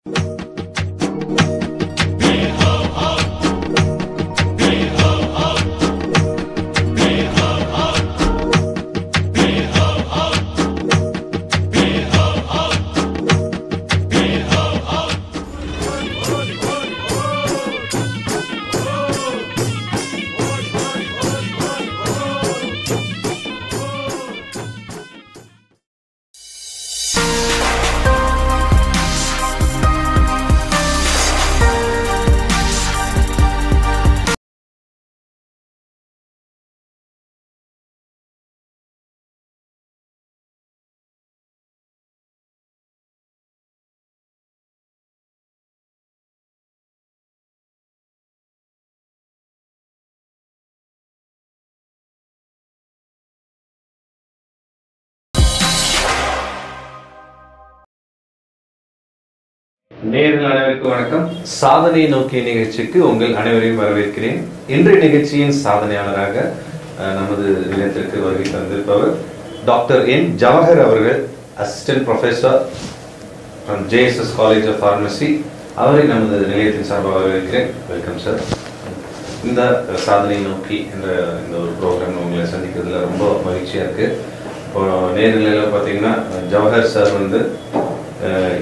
நேர்கள் அனைவருக்கும் வணக்கம் சாதனை நோக்கிய நிகழ்ச்சிக்கு உங்கள் அனைவரையும் வரவேற்கிறேன் இன்றைய நிகழ்ச்சியின் சாதனையாளராக அஹ், நமது நிலையத்திற்கு வருகை தந்திருப்பவர் டாக்டர் என் ஜவஹர் அவர்கள் assistant professor from JSS college of pharmacy அவரை நமது நிலையத்தின் சார்பாக வரவேற்கிறேன் வெல்கம் சார் இந்த சாதனை நோக்கி என்ற இந்த ஒரு ப்ரோக்ராம் உங்களை சந்திக்கிறதுல ரொம்ப மகிழ்ச்சியாக இருக்கு இப்போ நேர்நிலையில் பார்த்தீங்கன்னா ஜவஹர் சார் வந்து அஹ்,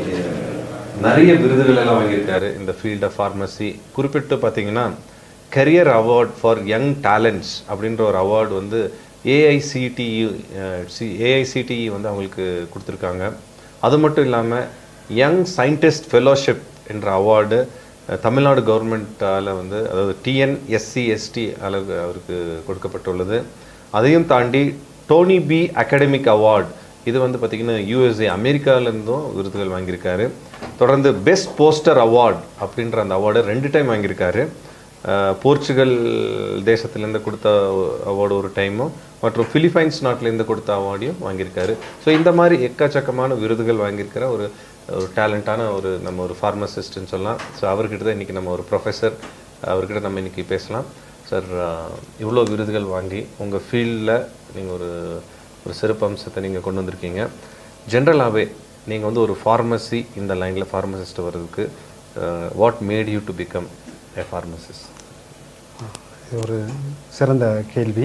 நிறைய விருதுகள் எல்லாம் வாங்கியிருக்காரு இந்த ஃபீல்ட் ஆஃப் ஃபார்மசி குறிப்பிட்டு பார்த்தீங்கன்னா career award for young talents அப்படின்ற ஒரு அவார்டு வந்து ஏஐசிடிஇ ஏஐசிடிஇ வந்து அவங்களுக்கு கொடுத்துருக்காங்க அது மட்டும் இல்லாமல் யங் சயின்டிஸ்ட் ஃபெலோஷிப் என்ற அவார்டு தமிழ்நாடு கவர்மெண்ட்டால் வந்து அதாவது டிஎன்எஸ்சி எஸ்டி அளவு அவருக்கு கொடுக்கப்பட்டுள்ளது அதையும் தாண்டி டோனி பி அகாடமிக் அவார்ட் இது வந்து பார்த்திங்கன்னா யூஎஸ்ஏ அமெரிக்காவிலேருந்தும் விருதுகள் வாங்கியிருக்காரு தொடர்ந்து பெஸ்ட் போஸ்டர் அவார்ட் அப்படின்ற அந்த அவார்டை ரெண்டு டைம் வாங்கியிருக்காரு அஹ், போர்ச்சுகல் தேசத்துலேருந்து கொடுத்த அவார்டு ஒரு டைமும் மற்றும் பிலிப்பைன்ஸ் நாட்டிலேருந்து கொடுத்த அவார்டையும் வாங்கியிருக்காரு ஸோ இந்த மாதிரி எக்கச்சக்கமான விருதுகள் வாங்கியிருக்கிற ஒரு ஒரு டேலண்டான ஒரு நம்ம ஒரு ஃபார்மசிஸ்ட்னு சொல்லலாம் ஸோ அவர்கிட்ட தான் இன்றைக்கி நம்ம ஒரு ப்ரொஃபஸர் அவர்கிட்ட நம்ம இன்றைக்கி பேசலாம் சார் இவ்வளோ விருதுகள் வாங்கி உங்கள் ஃபீல்டில் நீங்கள் ஒரு ஒரு சிறப்பு அம்சத்தை நீங்கள் கொண்டு வந்திருக்கீங்க ஜென்ரலாகவே நீங்கள் வந்து ஒரு ஃபார்மசி இந்த லைனில் ஃபார்மசிஸ்ட் வர்றதுக்கு what made you to become a pharmacist இது ஒரு சிறந்த கேள்வி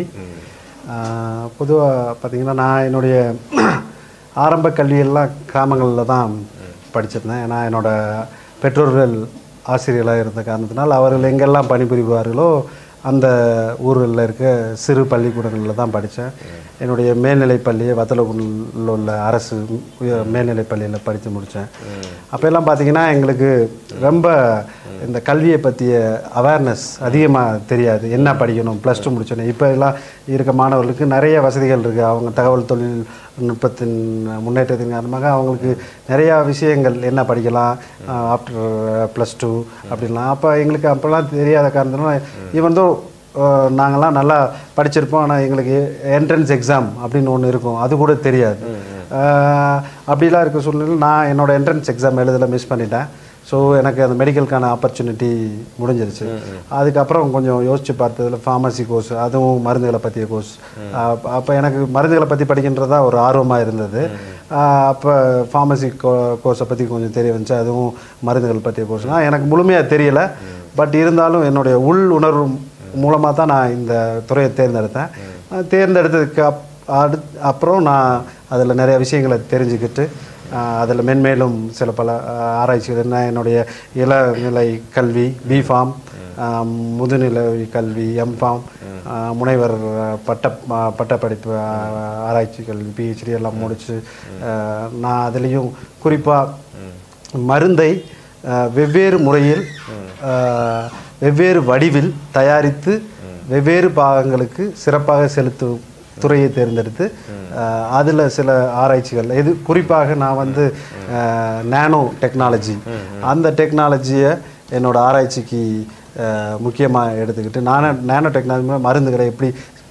பொதுவாக பார்த்தீங்கன்னா நான் என்னுடைய ஆரம்ப கல்வியெல்லாம் கிராமங்களில் தான் படிச்சிருந்தேன் ஏன்னா என்னோட பெற்றோர்கள் ஆசிரியர்களாக இருந்த காரணத்தினால் அவர்கள் எங்கெல்லாம் பணிபுரிவார்களோ அந்த ஊர்களில் இருக்க சிறு பள்ளிக்கூடங்களில் தான் படித்தேன் என்னுடைய மேல்நிலைப் பள்ளியை வத்தலகுண்டில் உள்ள அரசு உயர் மேல்நிலைப் பள்ளியில் படித்து முடித்தேன் அப்போல்லாம் பார்த்தீங்கன்னா எங்களுக்கு ரொம்ப இந்த கல்வியை பற்றிய அவேர்னஸ் அதிகமாக தெரியாது என்ன படிக்கணும் ப்ளஸ் டூ முடிச்சோன்னே இப்போ எல்லாம் இருக்க மாணவர்களுக்கு நிறைய வசதிகள் இருக்குது அவங்க தகவல் தொழில்நுட்பத்தின் முன்னேற்றத்தின் காரணமாக அவங்களுக்கு நிறையா விஷயங்கள் என்ன படிக்கலாம் ஆஃப்டர் ப்ளஸ் டூ அப்படின்லாம் அப்போ எங்களுக்கு அப்போல்லாம் தெரியாத காரணத்தினால ஈவன் தோ நாங்கள்லாம் நல்லா படிச்சிருப்போம் ஆனால் எங்களுக்கு என்ட்ரன்ஸ் எக்ஸாம் அப்படின்னு ஒன்று இருக்கும் அது கூட தெரியாது அஹ், அப்படிலாம் இருக்க சூழ்நிலையில் நான் என்னோட என்ட்ரன்ஸ் எக்ஸாம் எழுதல மிஸ் பண்ணிட்டேன் ஸோ எனக்கு அந்த மெடிக்கலுக்கான ஆப்பர்ச்சுனிட்டி முடிஞ்சிருச்சு அதுக்கப்புறம் கொஞ்சம் யோசித்து பார்த்ததுல ஃபார்மசி கோர்ஸ் அதுவும் மருந்துகளை பற்றிய கோர்ஸ் அப்போ எனக்கு மருந்துகளை பற்றி படிக்கின்றதா ஒரு ஆர்வமாக இருந்தது அப்போ ஃபார்மசி கோ கோர்ஸை பற்றி கொஞ்சம் தெரிய வந்துச்சு அதுவும் மருந்துகள் பற்றிய கோர்ஸ்னால் எனக்கு முழுமையாக தெரியல பட் இருந்தாலும் என்னுடைய உள் உணர்வு மூலமாக தான் நான் இந்த துறையை தேர்ந்தெடுத்தேன் அஹ் தேர்ந்தெடுத்ததுக்கு அப் அடு அப்புறம் நான் அதில் நிறைய விஷயங்களை தெரிஞ்சுக்கிட்டு அதில் மென்மேலும் சில பல அஹ், ஆராய்ச்சிகள் என்ன என்னுடைய இளநிலை கல்வி பிஃபார்ம் முதுநிலை கல்வி எம்ஃபார்ம் முனைவர் அஹ், பட்ட அஹ், பட்டப்படிப்பு அஹ், ஆராய்ச்சி கல்வி பிஹெச்டி எல்லாம் முடித்து நான் அதுலேயும் குறிப்பாக மருந்தை அஹ், வெவ்வேறு முறையில் அஹ், வெவ்வேறு வடிவில் தயாரித்து வெவ்வேறு பாகங்களுக்கு சிறப்பாக செலுத்தும் துறையை தேர்ந்தெடுத்து அதில் சில ஆராய்ச்சிகள் இது குறிப்பாக நான் வந்து நானோ டெக்னாலஜி அந்த டெக்னாலஜியை என்னோட ஆராய்ச்சிக்கு முக்கியமாக எடுத்துக்கிட்டு நானோ நானோ டெக்னாலஜி மருந்துகளை எப்படி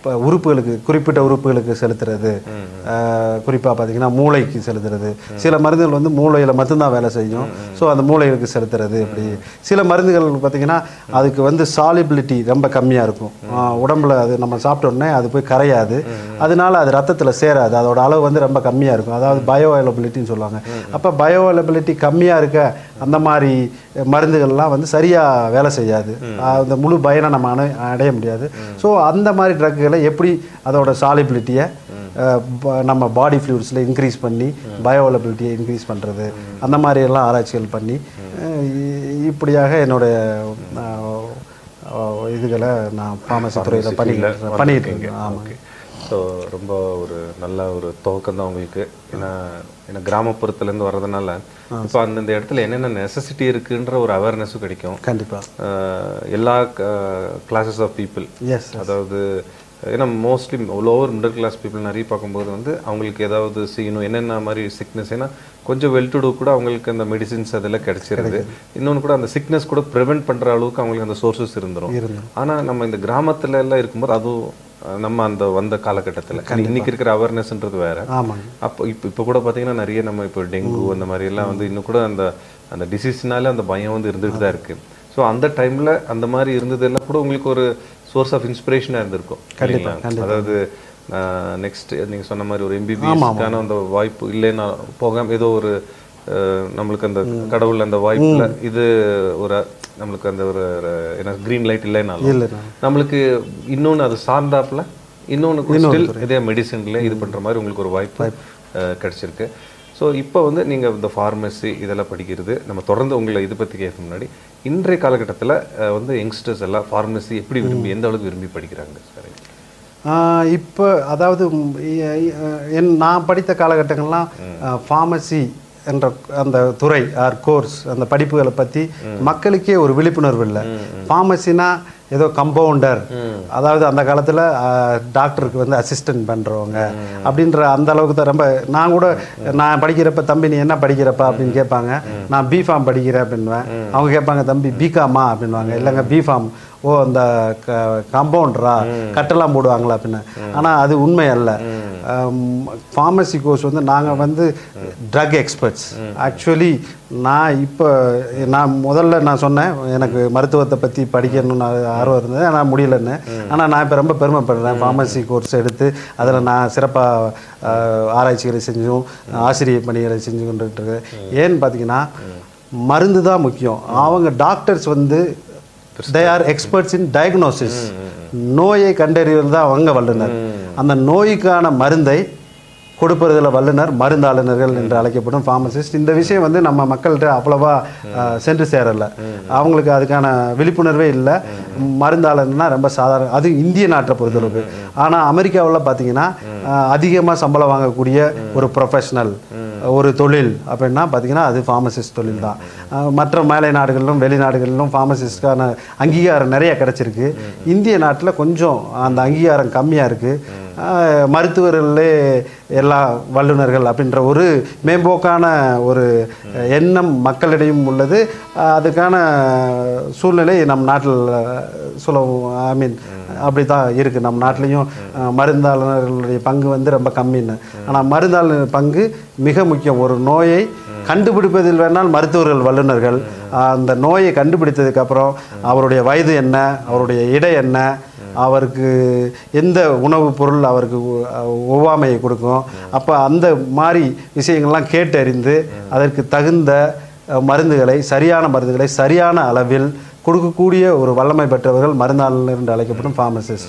இப்போ உறுப்புகளுக்கு குறிப்பிட்ட உறுப்புகளுக்கு செலுத்துறது குறிப்பாக பார்த்தீங்கன்னா மூளைக்கு செலுத்துறது சில மருந்துகள் வந்து மூளையில் மட்டும்தான் வேலை செய்யும் ஸோ அந்த மூளைகளுக்கு செலுத்துறது இப்படி சில மருந்துகள் பார்த்தீங்கன்னா அதுக்கு வந்து சாலிபிலிட்டி ரொம்ப கம்மியாக இருக்கும் ஆஹ் உடம்புல அது நம்ம சாப்பிட்ட உடனே அது போய் கரையாது அதனால அது ரத்தத்தில் சேராது அதோட அளவு வந்து ரொம்ப கம்மியாக இருக்கும் அதாவது பயோ அவைலபிலிட்டின்னு சொல்லுவாங்க அப்போ பயோ அவைலபிலிட்டி கம்மியாக இருக்க அந்த மாதிரி மருந்துகள்லாம் வந்து சரியாக வேலை செய்யாது ஆஹ் அந்த முழு பயனை நம்ம அணை அடைய முடியாது ஸோ அந்த மாதிரி ட்ரக்குகளை எப்படி அதோட சாலிபிலிட்டியை நம்ம பாடி ஃப்ளூயிட்ஸில் இன்க்ரீஸ் பண்ணி பயோஅவைலபிலிட்டியை இன்க்ரீஸ் பண்ணுறது அந்த மாதிரி எல்லாம் ஆராய்ச்சிகள் பண்ணி அஹ் இ- இப்படியாக என்னுடைய அஹ், அஹ், இதுகளை நான் ஃபார்மசி துறையில் பண்ணி பண்ணிட்டு இருக்கேன் ஆமாம் ஓகே ஸோ ரொம்ப ஒரு நல்ல ஒரு துவக்கம் தான் உங்களுக்கு ஏன்னா ஏன்னா கிராமப்புறத்துலேருந்து வர்றதுனால இப்போ அந்தந்த இடத்துல என்னென்ன நெசசிட்டி இருக்குன்ற ஒரு அவேர்னஸும் கிடைக்கும் கண்டிப்பாக அஹ் எல்லா கிளாஸஸ் ஆஃப் பீப்புள் எஸ் அதாவது ஏன்னா mostly lower middle class people நிறைய பார்க்கும்போது வந்து அவங்களுக்கு ஏதாவது செய்யணும் என்னென்ன மாதிரி சிக்னஸ் ஏன்னா கொஞ்சம் வெல் டு கூட அவங்களுக்கு அந்த மெடிசின்ஸ் அதெல்லாம் கிடைச்சிருது இன்னொன்று கூட அந்த சிக்னஸ் கூட ப்ரிவென்ட் பண்ணுற அளவுக்கு அவங்களுக்கு அந்த சோர்சஸ் இருந்துரும் ஆனால் நம்ம இந்த கிராமத்துல எல்லாம் இருக்கும்போது அதுவும் அஹ், நம்ம அந்த வந்த காலகட்டத்தில் இன்னைக்கு இருக்கிற அவேர்னஸ்ன்றது வேற ஆமாங்க அப்போ இப்போ இப்போ கூட பார்த்தீங்கன்னா நிறைய நம்ம இப்போ டெங்கு அந்த மாதிரி எல்லாம் வந்து இன்னும் கூட அந்த அந்த டிசீஸ்னால அந்த பயம் வந்து இருந்துட்டு தான் இருக்கு ஸோ அந்த டைம்ல அந்த மாதிரி இருந்ததெல்லாம் கூட உங்களுக்கு ஒரு சோர்ஸ் ஆஃப் இன்ஸ்பிரேஷனாக இருந்திருக்கும் இல்லைங்களா அதாவது நெக்ஸ்ட் நீங்க சொன்ன மாதிரி ஒரு எம்பிபிஎஸ்க்கான அந்த வாய்ப்பு இல்லைன்னா போகாம ஏதோ ஒரு அஹ், நம்மளுக்கு அந்த கடவுள் அந்த வாய்ப்புல இது ஒரு நம்மளுக்கு அந்த ஒரு ஒரு என்ன கிரீன் லைட் இல்லைனாலும் இல்லைண்ணா நம்மளுக்கு இன்னொன்று அது சார்ந்தாப்புல இன்னொன்று ஸ்டில் இதே மெடிசன்ல இது பண்ற மாதிரி உங்களுக்கு ஒரு வாய்ப்பு அஹ், கிடைச்சிருக்கு ஸோ இப்போ வந்து நீங்க இந்த ஃபார்மசி இதெல்லாம் படிக்கிறது நம்ம தொடர்ந்து உங்களை இது பத்தி கேட்க முன்னாடி இன்றைய காலகட்டத்தில் வந்து யங்ஸ்டர்ஸ் எல்லாம் ஃபார்மசி எப்படி விரும்பி எந்த அளவுக்கு விரும்பி படிக்கிறாங்க சார் இப்போ அதாவது ம், இ- இ- என் நான் படித்த காலகட்டங்கள்லாம் ஃபார்மசி என்ற அந்த துறை ஆர் கோர்ஸ் அந்த படிப்புகளை பற்றி மக்களுக்கே ஒரு விழிப்புணர்வு இல்லை ஃபார்மசினா ஏதோ கம்பவுண்டர் அதாவது அந்த காலத்தில் டாக்டருக்கு வந்து அசிஸ்டன்ட் பண்ணுறவங்க அப்படின்ற அந்த அளவுக்கு தான் ரொம்ப நான் கூட நான் படிக்கிறப்ப தம்பி நீ என்ன படிக்கிறப்பா அப்படின்னு கேட்பாங்க நான் பிஃபார்ம் படிக்கிறேன் அப்படின்வேன் அவங்க கேட்பாங்க தம்பி பிகாமா அப்படின்வாங்க இல்லைங்க பிஃபார்ம் ஓ அந்த காம்பவுண்டரா கட்டெல்லாம் போடுவாங்களா அப்படின்னு ஆனால் அது உண்மை அல்ல ஃபார்மசி கோர்ஸ் வந்து நாங்கள் வந்து ட்ரக் எக்ஸ்பர்ட்ஸ் ஆக்சுவலி நான் இப்போ நான் முதல்ல நான் சொன்னேன் எனக்கு மருத்துவத்தை பற்றி படிக்கணும்னு ஆர்வம் இருந்தது ஆனால் முடியலன்னு ஆனால் நான் இப்போ ரொம்ப பெருமைப்படுறேன் ஃபார்மசி கோர்ஸ் எடுத்து அதில் நான் சிறப்பாக ஆராய்ச்சிகளை செஞ்சும் ஆசிரியர் பணிகளை செஞ்சு கொண்டுட்டு இருக்கேன் ஏன்னு பார்த்தீங்கன்னா மருந்து தான் முக்கியம் அவங்க டாக்டர்ஸ் வந்து they are experts in diagnosis நோயை கண்டறிவது தான் அவங்க வல்லுனர் அந்த நோய்க்கான மருந்தை கொடுப்பதில் வல்லுனர் மருந்தாளுநர்கள் என்று அழைக்கப்படும் ஃபார்மசிஸ்ட் இந்த விஷயம் வந்து நம்ம மக்கள்கிட்ட அவ்வளவா அஹ், சென்று சேரல அவங்களுக்கு அதுக்கான விழிப்புணர்வே இல்லை மருந்தாளர்னா ரொம்ப சாதாரண அது இந்திய நாட்டை பொறுத்தளவுக்கு ஆனால் அமெரிக்காவில் பார்த்தீங்கன்னா அதிகமாக சம்பளம் வாங்கக்கூடிய ஒரு ப்ரொஃபஷனல் ஒரு தொழில் அப்படின்னா பார்த்தீங்கன்னா அது ஃபார்மசிஸ்ட் தொழில் தான் அஹ் மற்ற மேலை நாடுகளிலும் வெளிநாடுகளிலும் ஃபார்மசிஸ்ட்கான அங்கீகாரம் நிறைய கிடைச்சிருக்கு இந்திய நாட்டில் கொஞ்சம் அந்த அங்கீகாரம் கம்மியாக இருக்குது மருத்துவர்களே எல்லா வல்லுநர்கள் அப்படின்ற ஒரு மேம்போக்கான ஒரு எண்ணம் மக்களிடையும் உள்ளது அஹ் அதுக்கான சூழ்நிலை நம் நாட்டில் சுலபம் ஐ மீன் அப்படி தான் இருக்குது நம்ம நாட்டிலையும் அஹ், மருந்தாளர்களுடைய பங்கு வந்து ரொம்ப கம்மின்னு ஆனால் மருந்தாளர் பங்கு மிக முக்கியம் ஒரு நோயை கண்டுபிடிப்பதில் வேணால் மருத்துவர்கள் வல்லுநர்கள் அஹ், அந்த நோயை கண்டுபிடித்ததுக்கு அப்புறம் அவருடைய வயது என்ன அவருடைய இடை என்ன அவருக்கு எந்த உணவுப் பொருள் அவருக்கு ஒ- ஒவ்வாமையை கொடுக்கும் அப்போ அந்த மாதிரி விஷயங்கள்லாம் கேட்டறிந்து அதற்கு தகுந்த அஹ், மருந்துகளை சரியான மருந்துகளை சரியான அளவில் கொடுக்கக்கூடிய ஒரு வல்லமை பெற்றவர்கள் மருந்தாளர் என்று அழைக்கப்படும் ஃபார்மசிஸ்ட்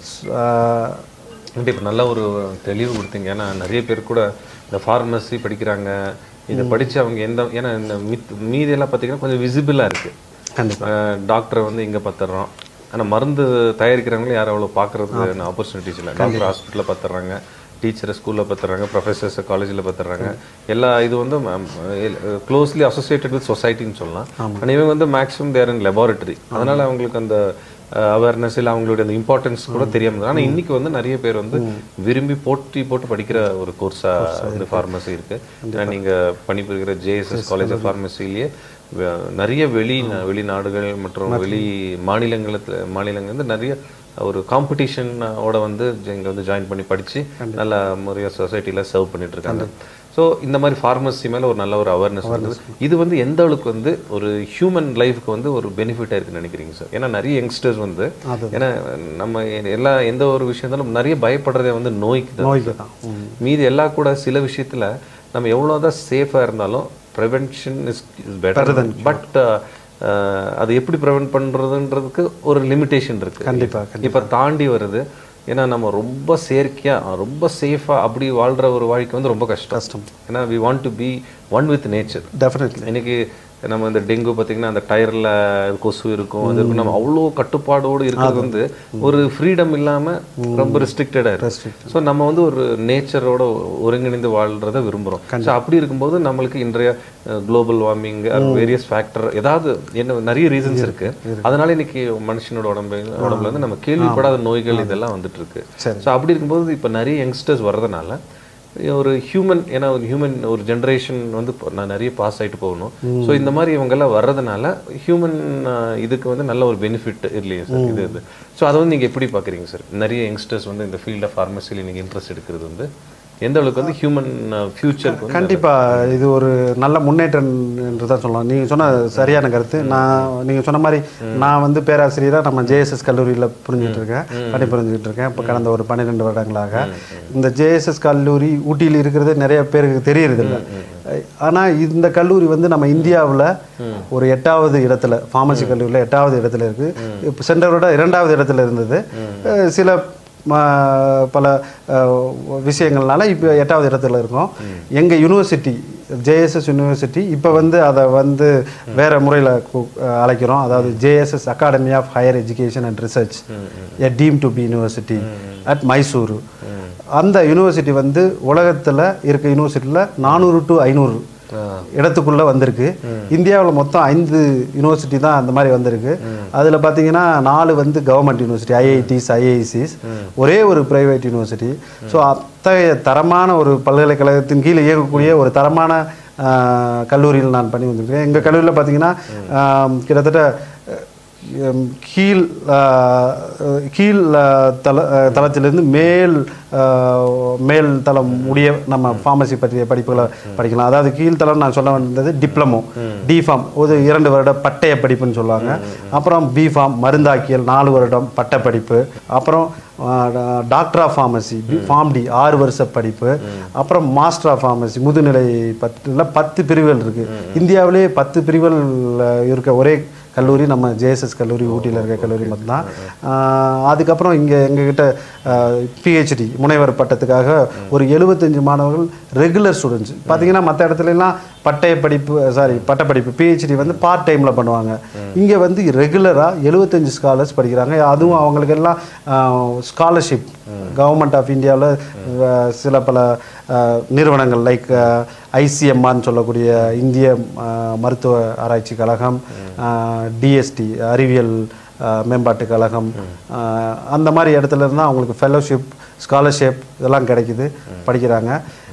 கண்டிப்பா நல்ல ஒரு தெளிவு கொடுத்தீங்க ஏன்னா நிறைய பேர் கூட இந்த ஃபார்மசி படிக்கிறாங்க இதை படிச்சு அவங்க எந்த ஏன்னா இந்த மித் மீதியெல்லாம் பார்த்தீங்கன்னா கொஞ்சம் விசிபிளாக இருக்கு கண்டிப்பா. டாக்டரை வந்து இங்கே பார்த்துடுறோம் ஆனால் மருந்து தயாரிக்கிறவங்களும் யாரும் அவ்வளோ பார்க்கறதுக்கு ஆப்பர்ச்சுனிட்டிஸ் இல்லை டாக்டர் ஹாஸ்பிட்டலில் பார்த்துறாங்க டீச்சரை ஸ்கூலில் பார்த்துறாங்க ப்ரொஃபஸர்ஸ் காலேஜில் பார்த்துறாங்க எல்லா இது வந்து க்ளோஸ்லி அசோசியேட்டட் வித் சொசைட்டின்னு சொல்லலாம் ஆனால் இவங்க வந்து மேக்ஸிமம் தேர் இன் லெபார்ட்டரி அதனால அவங்களுக்கு அந்த அவேர்னஸ் இல்லை அவங்களுடைய அந்த இம்பார்ட்டன்ஸ் கூட தெரியாம இருந்தது. ஆனா இன்னைக்கு வந்து நிறைய பேர் வந்து விரும்பி போட்டி போட்டு படிக்கிற ஒரு கோர்ஸா வந்து ஃபார்மசி இருக்கு ஏன்னா நீங்க பணிபுரிகிற ஜேஎஸ்எஸ் காலேஜ் ஆஃப் ஃபார்மசிலேயே நிறைய வெளி வெளிநாடுகள் மற்றும் வெளி மாநிலங்களுக்கு மாநிலங்கள் வந்து நிறைய ஒரு காம்படிஷனோட வந்து இங்கே வந்து ஜாயின் பண்ணி படித்து நல்ல முறையாக சொசைட்டியில் சர்வ் பண்ணிட்டு இருக்காங்க ஸோ இந்த மாதிரி ஃபார்மசி மேலே ஒரு நல்ல ஒரு அவேர்னஸ் வந்தது இது வந்து எந்த அளவுக்கு வந்து ஒரு ஹியூமன் லைஃப்க்கு வந்து ஒரு பெனிஃபிட்டாக இருக்குன்னு நினைக்கிறீங்க சார் ஏன்னா நிறைய யங்ஸ்டர்ஸ் வந்து ஏன்னா நம்ம எல்லா எந்த ஒரு விஷயத்தாலும் நிறைய பயப்படுறதே வந்து நோய்க்கு தான் நோய்க்கு தான் மீதி எல்லாம் கூட சில விஷயத்துல நம்ம எவ்வளோதான் சேஃபாக இருந்தாலும் ப்ரிவென்ஷன் இஸ் பெட்டர் பட் அது எப்படி ப்ரிவென்ட் பண்ணுறதுன்றதுக்கு ஒரு லிமிட்டேஷன் இருக்கு கண்டிப்பா, இப்போ தாண்டி வருது ஏன்னா நம்ம ரொம்ப செயற்கையா ரொம்ப சேஃபா அப்படி வாழ்ற ஒரு வாழ்க்கை வந்து ரொம்ப கஷ்டம் கஷ்டம் ஏன்னா we want to be one with nature definitely இன்னைக்கு நம்ம இந்த டெங்கு பார்த்தீங்கன்னா அந்த டயர்ல கொசு இருக்கும் அது இருக்கும் நம்ம அவ்வளோ கட்டுப்பாடோடு இருக்கிறது வந்து ஒரு ஃப்ரீடம் இல்லாம ரொம்ப ரெஸ்ட்ரிக்டடா இருக்கு ஸோ நம்ம வந்து ஒரு நேச்சரோட ஒருங்கிணைந்து வாழ்றத விரும்புறோம் ஸோ அப்படி இருக்கும்போது நம்மளுக்கு இன்றைய குளோபல் வார்மிங் வேரியஸ் ஃபேக்டர் ஏதாவது என்ன நிறைய ரீசன்ஸ் இருக்கு அதனால இன்னைக்கு மனுஷனோட உடம்பு உடம்புல வந்து நம்ம கேள்விப்படாத நோய்கள் இதெல்லாம் வந்துட்டு இருக்கு ஸோ அப்படி இருக்கும்போது இப்போ நிறைய யங்ஸ்டர்ஸ் வர்றதுனால ஒரு ஹியூமன் ஏன்னா ஒரு ஹியூமன் ஒரு ஜென்ரேஷன் வந்து இப்போ நான் நிறைய பாஸ் ஆயிட்டு போகணும் ஸோ இந்த மாதிரி இவங்கெல்லாம் வர்றதுனால ஹியூமன் இதுக்கு வந்து நல்ல ஒரு பெனிஃபிட் இல்லையா சார் இது இது ஸோ அதை வந்து நீங்கள் எப்படி பார்க்குறீங்க சார் நிறைய யங்ஸ்டர்ஸ் வந்து இந்த ஃபீல்ட் ஆஃப் ஃபார்மசியில் நீங்கள் இன்ட்ரெஸ்ட் எடுக்கிறது வந்து எந்த அளவுக்கு வந்து ஹியூமன் ஃபியூச்சருக்கு வந்து கண்டிப்பா இது ஒரு நல்ல முன்னேற்றம் என்று தான் சொல்லலாம் நீங்க சொன்ன சரியான கருத்து நான் நீங்க சொன்ன மாதிரி நான் வந்து பேராசிரியரா நம்ம ஜேஎஸ்எஸ் கல்லூரியில புரிஞ்சுட்டு இருக்கேன் பணி புரிஞ்சுட்டு இருக்கேன் இப்போ கடந்த ஒரு பன்னிரெண்டு வருடங்களாக இந்த ஜேஎஸ்எஸ் கல்லூரி ஊட்டியில் இருக்கிறது நிறைய பேருக்கு தெரியறது இல்லை ஆனா இந்த கல்லூரி வந்து நம்ம இந்தியாவுல ஒரு எட்டாவது இடத்துல ஃபார்மசி கல்லூரியில் எட்டாவது இடத்துல இருக்கு இப்போ சென்ற வருடம் இரண்டாவது இடத்துல இருந்தது அஹ் சில ம- பல அஹ், விஷயங்கள்னால இப்போ எட்டாவது இடத்துல இருக்கோம் எங்கள் யூனிவர்சிட்டி ஜேஎஸ்எஸ் யூனிவர்சிட்டி இப்போ வந்து அதை வந்து வேற முறையில் அழைக்கிறோம் அதாவது JSS academy of higher education and research a deemed to be university at Mysuru அந்த யூனிவர்சிட்டி வந்து உலகத்தில் இருக்க யூனிவர்சிட்டியில் நானூறு டு ஐநூறு இடத்துக்குள்ள வந்திருக்கு இந்தியாவில் மொத்தம் ஐந்து யூனிவர்சிட்டி தான் அந்த மாதிரி வந்திருக்கு அதில் பார்த்தீங்கன்னா நாலு வந்து கவர்மெண்ட் யூனிவர்சிட்டி ஐஐடிஸ் ஐஐசிஸ் ஒரே ஒரு பிரைவேட் யூனிவர்சிட்டி ஸோ அத்தகைய தரமான ஒரு பல்கலைக்கழகத்தின் கீழே இயங்கக்கூடிய ஒரு தரமான ஆஹ், கல்லூரியில் நான் பண்ணி வந்திருக்கேன் எங்கள் கல்லூரியில் பார்த்தீங்கன்னா ஆஹ், கிட்டத்தட்ட ஹம், கீழ் ஆஹ், கீழ் ஆஹ், தள ஆஹ், தளத்திலிருந்து மேல் ஆஹ், மேல் தளம் உடைய நம்ம ஃபார்மசி பற்றிய படிப்புகளை படிக்கலாம் அதாவது கீழ்த்தளம் நான் சொல்ல வந்தது டிப்ளமோ டிஃபார்ம் ஒரு இரண்டு வருட பட்டய படிப்புன்னு சொல்லுவாங்க அப்புறம் பிஃபார்ம் மருந்தாக்கியல் நாலு வருடம் பட்ட படிப்பு அப்புறம் doctor of pharmacy pharm D ஆறு வருஷ படிப்பு அப்புறம் மாஸ்டர் ஆஃப் ஃபார்மசி முதுநிலை பத்துல பத்து பிரிவுகள் இருக்கு இந்தியாவிலேயே பத்து பிரிவுகள் அஹ், இருக்க ஒரே கல்லூரி நம்ம ஜேஎஸ்எஸ் கல்லூரி ஊட்டியில் இருக்க கல்லூரி மட்டும்தான் ஆஹ் அதுக்கப்புறம் இங்கே எங்ககிட்ட பிஹெச்டி முனைவர் பட்டத்துக்காக ஒரு எழுபத்தஞ்சு மாணவர்கள் ரெகுலர் ஸ்டூடெண்ட்ஸ் பார்த்தீங்கன்னா மற்ற இடத்துல எல்லாம் பட்டய படிப்பு சாரி பட்டப்படிப்பு பிஹெச்டி வந்து பார்ட் டைமில் பண்ணுவாங்க இங்கே வந்து ரெகுலராக எழுபத்தஞ்சு ஸ்காலர்ஸ் படிக்கிறாங்க அதுவும் அவங்களுக்கு எல்லாம் ஸ்காலர்ஷிப் கவர்மெண்ட் ஆஃப் இந்தியாவில் சில பல அஹ், நிறுவனங்கள் லைக் ஐசிஎம்ஆர்னு சொல்லக்கூடிய இந்திய அஹ், மருத்துவ ஆராய்ச்சி கழகம் டிஎஸ்டி அறிவியல் அஹ், மேம்பாட்டு கழகம் அஹ், அந்த மாதிரி இடத்துல இருந்தால் அவங்களுக்கு ஃபெலோஷிப் ஸ்காலர்ஷிப் இதெல்லாம் கிடைக்குது படிக்கிறாங்க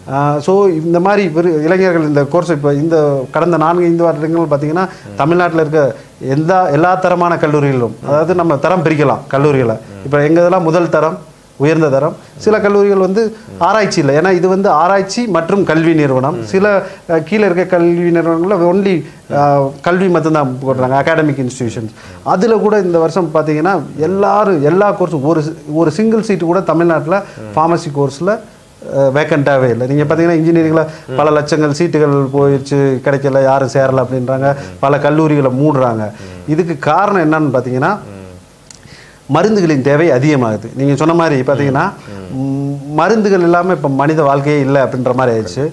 ஸோ இந்த மாதிரி வெறு- இளைஞர்கள் இந்த கோர்ஸ் இப்போ இந்த கடந்த நான்கு ஐந்து வருடங்கள் பார்த்தீங்கன்னா தமிழ்நாட்டில் இருக்க எந்த எல்லா தரமான கல்லூரிகளிலும் அதாவது நம்ம தரம் பிரிக்கலாம் கல்லூரிகளை இப்போ எங்கள் இதெல்லாம் முதல் தரம் உயர்ந்த தரம் சில கல்லூரிகள் வந்து ஆராய்ச்சி இல்லை ஏன்னா இது வந்து ஆராய்ச்சி மற்றும் கல்வி நிறுவனம் சில அஹ், கீழே இருக்க கல்வி நிறுவனங்களில் ஒன்லி கல்வி மட்டும்தான் போடுறாங்க அகாடமிக் இன்ஸ்டிடியூஷன்ஸ் அதில் கூட இந்த வருஷம் பார்த்தீங்கன்னா எல்லாரும் எல்லா கோர்ஸும் ஒரு ஒரு சிங்கிள் சீட்டு கூட தமிழ்நாட்டில் ஃபார்மசி கோர்ஸில் வேக்கண்ட்டாகவே இல்லை நீங்கள் பார்த்தீங்கன்னா இன்ஜினியரிங்கில் பல லட்சங்கள் சீட்டுகள் போயிடுச்சு கிடைக்கல யாரும் சேரல அப்படின்றாங்க பல கல்லூரிகளை மூடுறாங்க இதுக்கு காரணம் என்னன்னு பார்த்தீங்கன்னா மருந்துகளின் தேவை அதிகமாகுது நீங்கள் சொன்ன மாதிரி பார்த்தீங்கன்னா ம், மருந்துகள் இல்லாமல் இப்போ மனித வாழ்க்கையே இல்லை அப்படின்ற மாதிரி ஆயிடுச்சு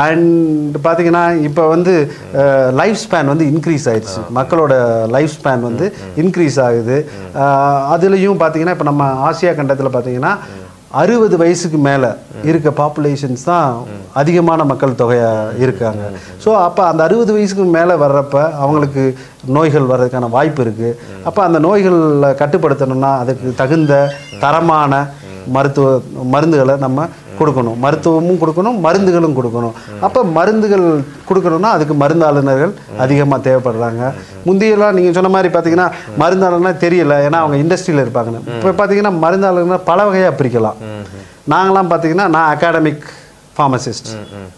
அண்ட் பார்த்தீங்கன்னா இப்போ வந்து லைஃப் ஸ்பேன் வந்து இன்க்ரீஸ் ஆயிடுச்சு மக்களோட லைஃப் ஸ்பேன் வந்து இன்க்ரீஸ் ஆகுது அஹ், அதுலேயும் பார்த்தீங்கன்னா இப்போ நம்ம ஆசியா கண்டத்தில் பார்த்தீங்கன்னா அறுபது வயசுக்கு மேலே இருக்க பாப்புலேஷன்ஸ் தான் அதிகமான மக்கள் தொகையாக இருக்காங்க ஸோ அப்போ அந்த அறுபது வயசுக்கு மேலே வர்றப்ப அவங்களுக்கு நோய்கள் வர்றதுக்கான வாய்ப்பு இருக்குது அப்போ அந்த நோய்களை கட்டுப்படுத்தணும்னா அதுக்கு தகுந்த தரமான மருத்துவ மருந்துகளை நம்ம கொடுக்கணும் மருத்துவமும் கொடுக்கணும் மருந்துகளும் கொடுக்கணும் அப்போ மருந்துகள் கொடுக்கணும்னா அதுக்கு மருந்தாளுநர்கள் அதிகமாக தேவைப்படுறாங்க முந்தியெல்லாம் நீங்கள் சொன்ன மாதிரி பார்த்தீங்கன்னா மருந்தாளுனா தெரியல ஏன்னா அவங்க இண்டஸ்ட்ரியில் இருப்பாங்கன்னு இப்போ பார்த்தீங்கன்னா மருந்தாளுநர் பல வகையாக பிரிக்கலாம் நாங்களாம் பார்த்தீங்கன்னா நான் அகாடமிக் ஃபார்மசிஸ்ட்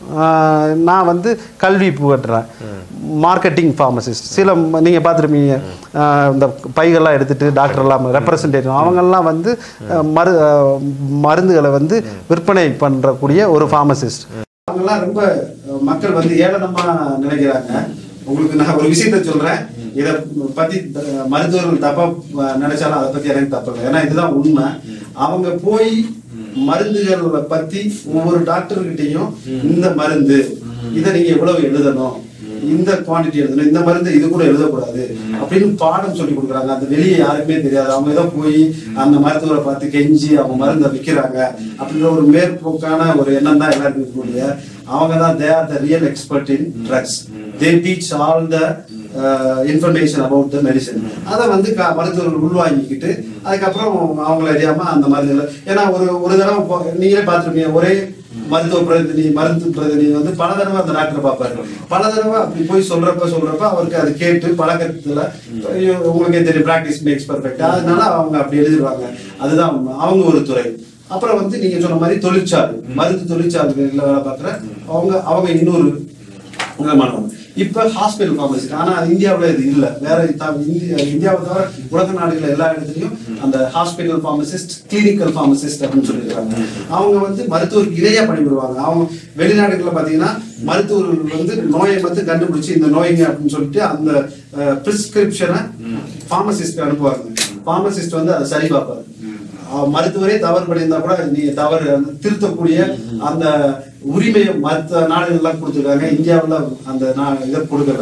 நான் வந்து கல்வி புகட்டுறேன் மார்க்கெட்டிங் ஃபார்மசிஸ்ட் சில நீங்கள் பார்த்துருப்பீங்க ஆஹ் இந்த பைகள்லாம் எடுத்துகிட்டு டாக்டர்லாம் ரெப்ரசன்டேட்டிவ் அவங்கெல்லாம் வந்து ஆஹ் மரு ஆஹ் மருந்துகளை வந்து விற்பனை பண்ணுறக்கூடிய ஒரு ஃபார்மசிஸ்ட் அவங்கெல்லாம் ரொம்ப மக்கள் வந்து ஏளனமா நினைக்கிறாங்க உங்களுக்கு நான் ஒரு விஷயத்த சொல்றேன் இத பத்தி அஹ், மருத்துவர்கள் தப்பா அஹ், நினைச்சாலும் அதை பத்தி எனக்கு தப்பு இல்லை ஏன்னா இதுதான் உண்மை அவங்க போய் மருந்துகளை பத்தி ஒவ்வொரு டாக்டர்கிட்டையும் இந்த மருந்து இதை நீங்க எவ்வளவு எழுதணும் இந்த குவாண்டிட்டி எழுதணும் இந்த மருந்து இது கூட எழுதக்கூடாது அப்படின்னு பாடம் சொல்லி கொடுக்குறாங்க அது வெளியே யாருக்குமே தெரியாது அவங்க ஏதோ போய் அந்த மருத்துவரை பார்த்து கெஞ்சி அவங்க மருந்தை விற்கிறாங்க அப்படின்ற ஒரு மேற்போக்கான ஒரு எண்ணம் தான் எல்லாருக்கும் இருக்கக்கூடிய அவங்க தான் they are the real expert in drugs they teach all the information about the medicine அதை வந்து க- மருத்துவர்கள் உள்வாங்கிக்கிட்டு அதுக்கப்புறம் அவங்கள அறியாம அந்த மருந்துகளை ஏன்னா ஒரு ஒரு தடவை போ- நீங்களே பார்த்துருப்பீங்க ஒரே மருத்துவ பிரதிநிதி மருத்துவ பிரதிநிதி வந்து பல தடவை அந்த டாக்டரை பார்ப்பாரு பல தடவை அப்படி போய் சொல்றப்ப சொல்றப்ப அவருக்கு அது கேட்டு பழக்கத்துல ஐயோ, உங்களுக்கே தெரியும் பிராக்டிஸ் மேக்ஸ் பர்ஃபெக்ட் அதனால அவங்க அப்படி எழுதிடுவாங்க அதுதான் உண்மை. அவங்க ஒரு துறை அப்புறம் வந்து நீங்க சொன்ன மாதிரி தொழிற்சாலை மருந்து தொழிற்சாலைகள்ல வேலை பார்க்குற அவங்க அவங்க இன்னொரு விதமானவங்க இப்ப ஹாஸ்பிட்டல் ஃபார்மசி ஆனா இந்தியாவுல இது இல்ல வேற த- இந்தியா இந்தியாவை தவிர உலக நாடுகள் எல்லா இடத்துலயும் அந்த ஹாஸ்பிட்டல் ஃபார்மசிஸ்ட் கிளினிக்கல் ஃபார்மசிஸ்ட் அப்படின்னு சொல்லியிருக்காங்க அவங்க வந்து மருத்துவருக்கு இணையா பணிபுரிவாங்க அவங்க வெளிநாடுகள்ல பாத்தீங்கன்னா மருத்துவர்கள் வந்து நோயை வந்து கண்டுபிடிச்சு இந்த நோய்ங்க அப்படின்னு சொல்லிட்டு அந்த பிரிஸ்கிரிப்ஷனை ஃபார்மசிஸ்ட் அனுப்புவாங்க ஃபார்மசிஸ்ட் வந்து அதை சரி பார்ப்பாரு அஹ் மருத்துவரே தவறு பண்ணியிருந்தா கூட நீங்க தவறு அந்த திருத்தக்கூடிய அந்த உரிமையை மற்ற நாடுகள்லாம் கொடுத்துருக்காங்க இந்தியாவுல அந்த நா- இதை கொடுக்கல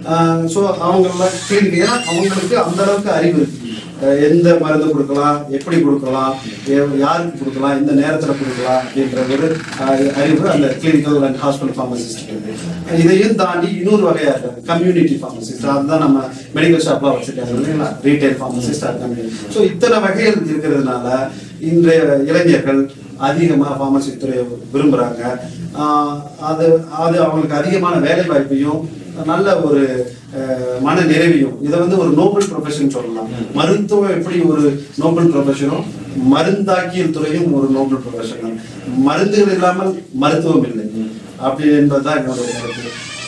ஸோ அவங்கெல்லாம் கிளினிக் ஏன்னா அவங்களுக்கு அந்த அளவுக்கு அறிவு இருக்கு அஹ் எந்த மருந்து கொடுக்கலாம் எப்படி கொடுக்கலாம் எ- யாருக்கு கொடுக்கலாம் எந்த நேரத்துல கொடுக்கலாம் அப்படின்ற ஒரு அஹ், அறிவு அந்த கிளினிக்கல் அண்ட் ஹாஸ்பிட்டல் ஃபார்மசிஸ்ட் இருக்கு இதையும் தாண்டி இன்னொரு வகையா இருக்கு கம்யூனிட்டி ஃபார்மசிஸ்ட் அதுதான் நம்ம மெடிக்கல் ஷாப்லாம் வச்சிருக்காங்க இல்லைங்களா ரீட்டைல் ஃபார்மசிஸ்ட் அது கம்யூனிட்டி ஸோ இத்தனை வகைகள் இருக்கிறதுனால இன்றைய இளைஞர்கள் அதிகமா ஃபார்மசி துறையை விரும்புறாங்க ஆஹ் அது அது அவங்களுக்கு அதிகமான வேலை வாய்ப்பையும் நல்ல ஒரு அஹ், மன நிறைவையும் இதை வந்து ஒரு நோபல் ப்ரொஃபஷன் சொல்லலாம் மருத்துவம் எப்படி ஒரு நோபல் ப்ரொஃபஷனும் மருந்தாக்கியல் துறையும் ஒரு நோபல் ப்ரொஃபஷன் மருந்துகள் இல்லாமல் மருத்துவம் இல்லை அப்படி என்பதுதான் என்னோட கருத்து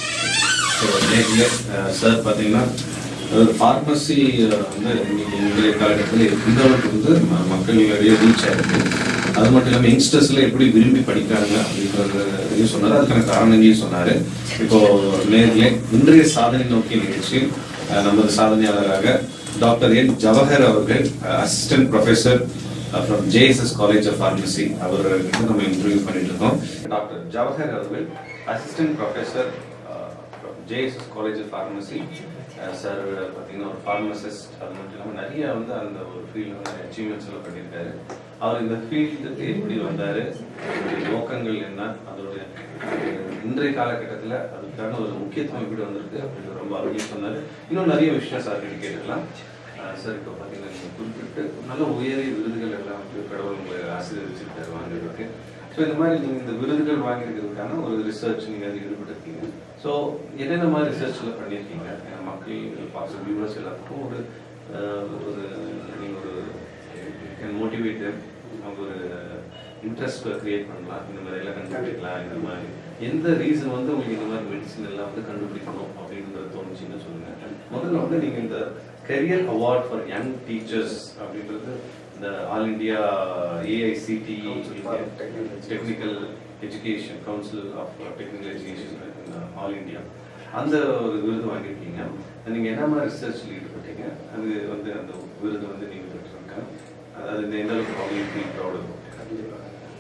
ஸோ சார் பார்த்தீங்கன்னா ஃபார்மசி வந்து இன்னைக்கு இன்றைய காலகட்டத்தில் எந்த அளவுக்கு வந்து ம- மக்களிடையே ரீச் ஆயிருக்கு அது மட்டும் இல்லாமல் யங்ஸ்டர்ஸ்ல எப்படி விரும்பி படிக்கிறாங்க அப்படின்றதையும் சொன்னார் அதுக்கான காரணங்களையும் சொன்னார் இப்போ நேரிலே இன்றைய சாதனை நோக்கிய நிகழ்ச்சியில் அஹ், நமது சாதனையாளராக டாக்டர் என் ஜவஹர் அவர்கள் assistant professor from JSS college of pharmacy அவர் வந்து நம்ம இன்டர்வியூ பண்ணிட்டு இருக்கோம் டாக்டர் ஜவஹர் அவர்கள் assistant professor JSS college of pharmacy sir பார்த்தீங்கன்னா ஒரு ஃபார்மசிஸ்ட் அது மட்டும் இல்லாமல் நிறைய வந்து அந்த ஒரு ஃபீல்டில் வந்து அச்சீவ்மெண்ட்ஸ் எல்லாம் பண்ணியிருக்காரு அவர் இந்த ஃபீல்டுக்கு எப்படி வந்தார் அவருடைய நோக்கங்கள் என்ன அதோடைய அஹ், இன்றைய காலகட்டத்தில் அதுக்கான ஒரு முக்கியத்துவம் எப்படி வந்திருக்கு அப்படின்னு ரொம்ப அருமையாக சொன்னார் இன்னும் நிறைய விஷயம் சார் கிட்ட கேட்டுக்கலாம் அஹ், சார் இப்போ பார்த்தீங்கன்னா நீங்கள் குறிப்பிட்டு நல்ல உயரிய விருதுகள் எல்லாம் வந்து கடவுள் உங்களை ஆசீர்வதிச்சிருக்காரு வாங்குறதுக்கு ஸோ இந்த மாதிரி நீங்கள் இந்த விருதுகள் வாங்கியிருக்கிறதுக்கான ஒரு ரிசர்ச் நீங்கள் அது ஈடுபட்டிருக்கீங்க ஸோ என்னென்ன மாதிரி ரிசர்ச்சில் பண்ணியிருக்கீங்க ஏன்னா மக்கள் பார்க்குற வியூவர்ஸ் எல்லாத்துக்கும் ஒரு அஹ், ஒரு நீங்கள் ஒரு கேன் மோட்டிவேட் அவங்க ஒரு இன்ட்ரெஸ்ட் கிரியேட் பண்ணலாம் இந்த மாதிரி எல்லாம் கண்டுபிடிக்கலாம் இந்த மாதிரி எந்த ரீசன் வந்து உங்களுக்கு இந்த மாதிரி மெடிசன் எல்லாம் வந்து கண்டுபிடிக்கணும் அப்படின்றது தோணுச்சுன்னு சொல்லுங்க முதல்ல வந்து நீங்க இந்த career award for young teachers அப்படின்றது இந்த all India AICTE technical education council of technical education all India அந்த ஒரு விருது வாங்கியிருக்கீங்க நீங்க என்ன மாதிரி ரிசர்ச்ல ஈடுபட்டீங்க அது வந்து அந்த விருது வந்து நீங்க பெற்றிருக்கீங்க அது இந்த எந்த அளவுக்கு உங்களுக்கு ஃபீல் ப்ரௌட் இருக்கும் கண்டிப்பா.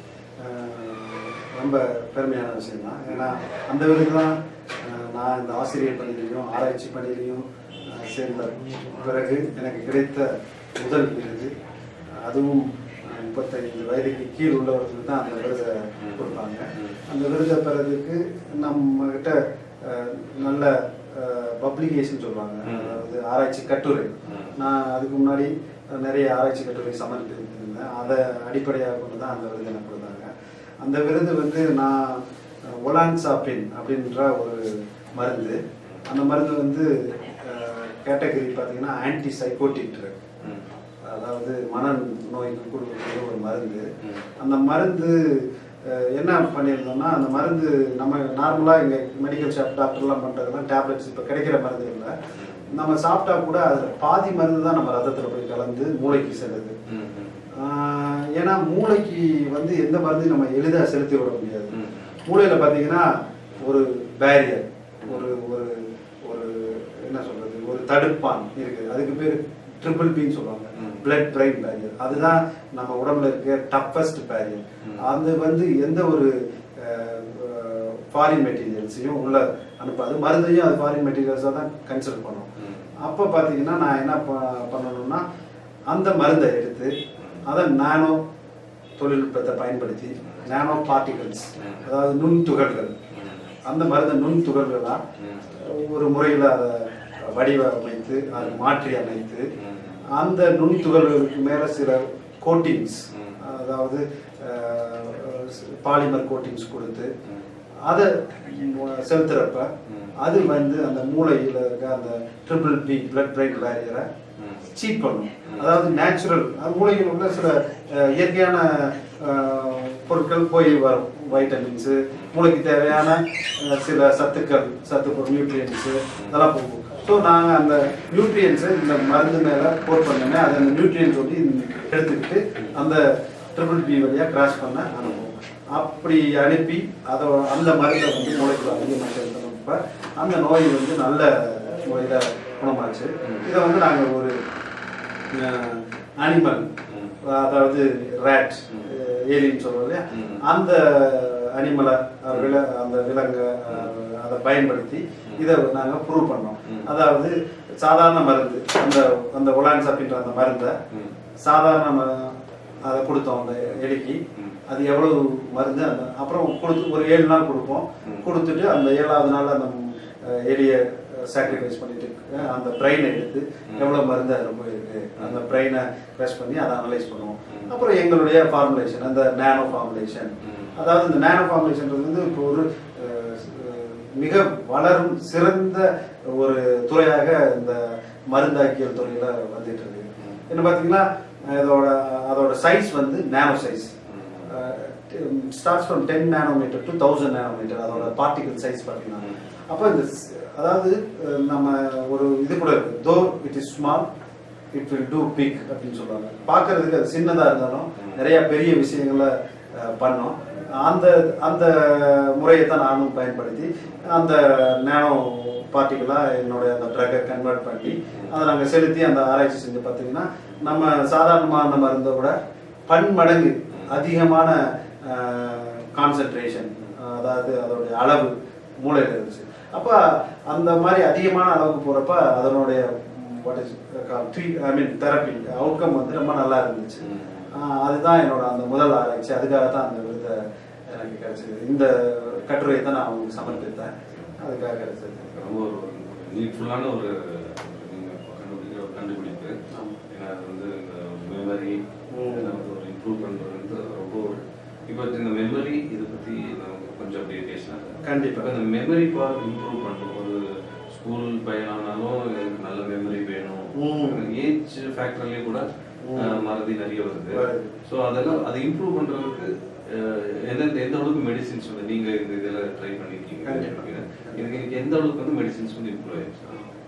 ஆஹ் ரொம்ப பெருமையான விஷயம் தான் ஏன்னா அந்த விருது தான் ஆஹ் நான் இந்த ஆசிரியர் பணியிலையும் ஆராய்ச்சி பணியிலையும் ஆஹ் சேர்ந்த பிறகு எனக்கு கிடைத்த முதல் விருது அதுவும் ஆஹ் முப்பத்தைந்து வயதுக்கு கீழ் உள்ளவர்களுக்கு தான் அந்த விருதை கொடுப்பாங்க அந்த விருதை பெறதுக்கு நம்ம கிட்ட ஆஹ் நல்ல பப்ளிகேஷன் சொல்லுவாங்க ம். அதாவது ஆராய்ச்சி கட்டுரை ம். நான் அதுக்கு முன்னாடி நிறைய ஆராய்ச்சி கட்டுரை சமர்ப்பித்திருந்தேன் அதை அடிப்படையாக கொண்டு தான் அந்த விருது எனக்கு கொடுத்தாங்க அந்த விருது வந்து நான் ஒலான்சாப்பின் அப்படின்ற ஒரு மருந்து அந்த மருந்து வந்து கேட்டகரி பார்த்தீங்கன்னா ஆன்டி சைக்கோட்டிக் ட்ரக் ம். அதாவது மன நோய்க்கு கொடுக்கக்கூடிய ஒரு மருந்து ம். அந்த மருந்து அஹ், என்ன பண்ணியிருந்தோம்னா அந்த மருந்து நம்ம நார்மலாக இங்கே மெடிக்கல் ஷாப் டாக்டர்லாம் பண்ணுறதுலாம் டேப்லெட்ஸ் இப்போ கிடைக்கிற மருந்து இல்லை நம்ம சாப்பிட்டா கூட அதில் பாதி மருந்து தான் நம்ம ரத்தத்தில் போய் கலந்து மூளைக்கு செல்லுது ம். ம். ஆஹ், ஏன்னா மூளைக்கு வந்து எந்த மருந்து நம்ம எளிதாக செலுத்தி விட முடியாது ம். மூளையில் பார்த்தீங்கன்னா ஒரு பேரியர் ஒரு ஒரு ஒரு என்ன சொல்றது ஒரு தடுப்பான் இருக்குது அதுக்கு பேர் ட்ரிபிள் பின்னு சொல்லுவாங்க ம். பிளட் பிரெயின் பேரியர் அதுதான் நம்ம உடம்புல இருக்க டஃபஸ்ட் பேரியர் ம். அது வந்து எந்த ஒரு ஃபாரின் மெட்டீரியல்ஸையும் உள்ள அனுப்பாது மருந்தையும் அது ஃபாரின் மெட்டீரியல்ஸாக தான் கன்சிடர் பண்ணும் ம். அப்போ பார்த்தீங்கன்னா நான் என்ன ப- பண்ணணும்னா அந்த மருந்தை எடுத்து அதை நானோ தொழில்நுட்பத்தை பயன்படுத்தி நானோ பார்ட்டிகல்ஸ் ம். அதாவது நுண் துகள்கள் ம். அந்த மருந்தை நுண் துகள்களாக ம். ஒரு முறையில் அதை வடிவமைத்து அதை மாற்றி அமைத்து ம். அந்த நுண் துகள்களுக்கு மேலே சில கோட்டிங்ஸ் ம். அதாவது பாலிமர் கோட்டிங்ஸ் கொடுத்து ம். அதை செலுத்துறப்ப ம். அது வந்து அந்த மூளையில் இருக்க அந்த ட்ரிபிள் பி பிளட் பிரெயின் பேரியரை ம். சீட் பண்ணும் ம். அதாவது நேச்சுரல் அது மூளையில் உள்ள சில அஹ், இயற்கையான அஹ், பொருட்கள் போய் வரும் வைட்டமின்ஸு மூளைக்கு தேவையான அஹ், சில சத்துக்கள் சத்து பொருள் நியூட்ரியன்ஸு அதெல்லாம் போகும் ஸோ நாங்கள் அந்த நியூட்ரியன்ஸை இந்த மருந்து மேலே போர் பண்ணோமே அதை அந்த நியூட்ரியன்ஸ் வந்து எடுத்துக்கிட்டு அந்த ட்ரிபிள் பி வழியாக கிராஸ் பண்ண அனுப்புவோம் அப்படி அனுப்பி அதை அந்த மருந்தை வந்து மூளைக்குள்ள அதிகமாக செலுத்தணும்ப்ப அந்த நோய் வந்து நல்ல முறையில் குணமாச்சு இதை வந்து நாங்கள் ஒரு அனிமல் ம். அதாவது ரேட் ஏலின்னு சொல்லுவோம் இல்லையா ம். அந்த அனிமலை வில அந்த விலங்கை அஹ், அதை பயன்படுத்தி இதை நாங்கள் ப்ரூவ் பண்ணோம் ம். அதாவது சாதாரண மருந்து அந்த அந்த ஒலான்ஸ் அப்படின்ற அந்த மருந்தை ம். சாதாரண ம- அதை கொடுத்தோம் அந்த எலிக்கு ம். அது எவ்வளவு மருந்து அந்த அப்புறம் கொடுத்து ஒரு ஏழு நாள் கொடுப்போம் ம். கொடுத்துட்டு அந்த ஏழாவது நாள் அந்த அஹ், எலியை சாக்ரிஃபைஸ் பண்ணிட்டு அஹ், அந்த பிரெயினை எடுத்து ம். எவ்வளவு மருந்து அதில் போயிருக்கு அந்த பிரெயினை ப்ரெஸ் பண்ணி அதை அனலைஸ் பண்ணுவோம் ம். அப்புறம் எங்களுடைய ஃபார்முலேஷன் அந்த நேனோ ஃபார்முலேஷன் ம். அதாவது இந்த நேனோ ஃபார்முலேஷன்றது வந்து இப்போ ஒரு அஹ், அஹ், மிக வளரும் சிறந்த ஒரு துறையாக இந்த மருந்தாக்கியல் துறையில வந்துட்டு இருக்கு ம். என்ன பார்த்தீங்கன்னா அதோட அதோட சைஸ் வந்து நேனோ சைஸ் ம். Starts from ten nanometer to thousand nanometer அதோட பார்ட்டிகல் சைஸ் பார்த்தீங்கன்னா ம். அப்போ இந்த ஸ்- அதாவது அஹ், நம்ம ஒரு இது கூட இருக்கு though it is small it will too big அப்படின்னு சொல்லுவாங்க பார்க்கறதுக்கு அது சின்னதாக இருந்தாலும் ம். நிறைய பெரிய விஷயங்களை அஹ், பண்ணோம் அந்த அந்த முறையை தான் நானும் பயன்படுத்தி அந்த நேனோ பார்ட்டிகளாக என்னுடைய அந்த ட்ரக்கை கன்வெர்ட் பண்ணி அதை நாங்கள் செலுத்தி அந்த ஆராய்ச்சி செஞ்சு பார்த்தீங்கன்னா நம்ம சாதாரணமான மருந்தை விட பன்மடங்கு அதிகமான கான்சென்ட்ரேஷன் அதாவது அதோடைய அளவு மூளையில் இருந்துச்சு அப்போ அந்த மாதிரி அதிகமான அளவுக்கு போகிறப்ப அதனுடைய what is three I mean therapy outcome வந்து ரொம்ப நல்லா இருந்துச்சு ம். ஆஹ் அதுதான் என்னோட அந்த முதல் ஆராய்ச்சி அதுக்காக தான் அந்த விருதை எனக்கு கிடைச்சது இந்த கட்டுரையை தான் நான் அவங்களுக்கு சமர்ப்பித்தேன் அதுக்காக கிடைச்சது ரொம்ப ஒரு நீட்ஃபுல்லான ஒரு நீங்க கண்டுபிடிக்கிற ஒரு கண்டுபிடிப்பு ஆமா. ஏன்னா அது வந்து இந்த மெமரி ம். இதெல்லாம் வந்து ஒரு இம்ப்ரூவ் பண்றது வந்து ரொம்ப ஒரு இப்போ இந்த மெமரி இதை பத்தி நமக்கு கொஞ்சம் அப்படியே பேசினாங்க கண்டிப்பா. இப்போ இந்த மெமரி பவர் இம்ப்ரூவ் பண்ணும் ஒரு ஸ்கூல் பையனானாலும் எனக்கு நல்ல மெமரி ம். வேணும் ஏஜ் ஃபேக்டர்லயே கூட ம். அஹ், மறதி நிறைய வருது வருது. ஸோ அதெல்லாம் அதை இம்ப்ரூவ் பண்றதுக்கு அஹ், எந்த எந்த அளவுக்கு மெடிசின்ஸ் வந்து நீங்க இந்த இதில் ட்ரை பண்ணிருக்கீங்க கண்டிப்பா. இதுக்கு எனக்கு எந்த அளவுக்கு வந்து மெடிசின்ஸ் வந்து இம்ப்ரூவ் ஆயிடுச்சு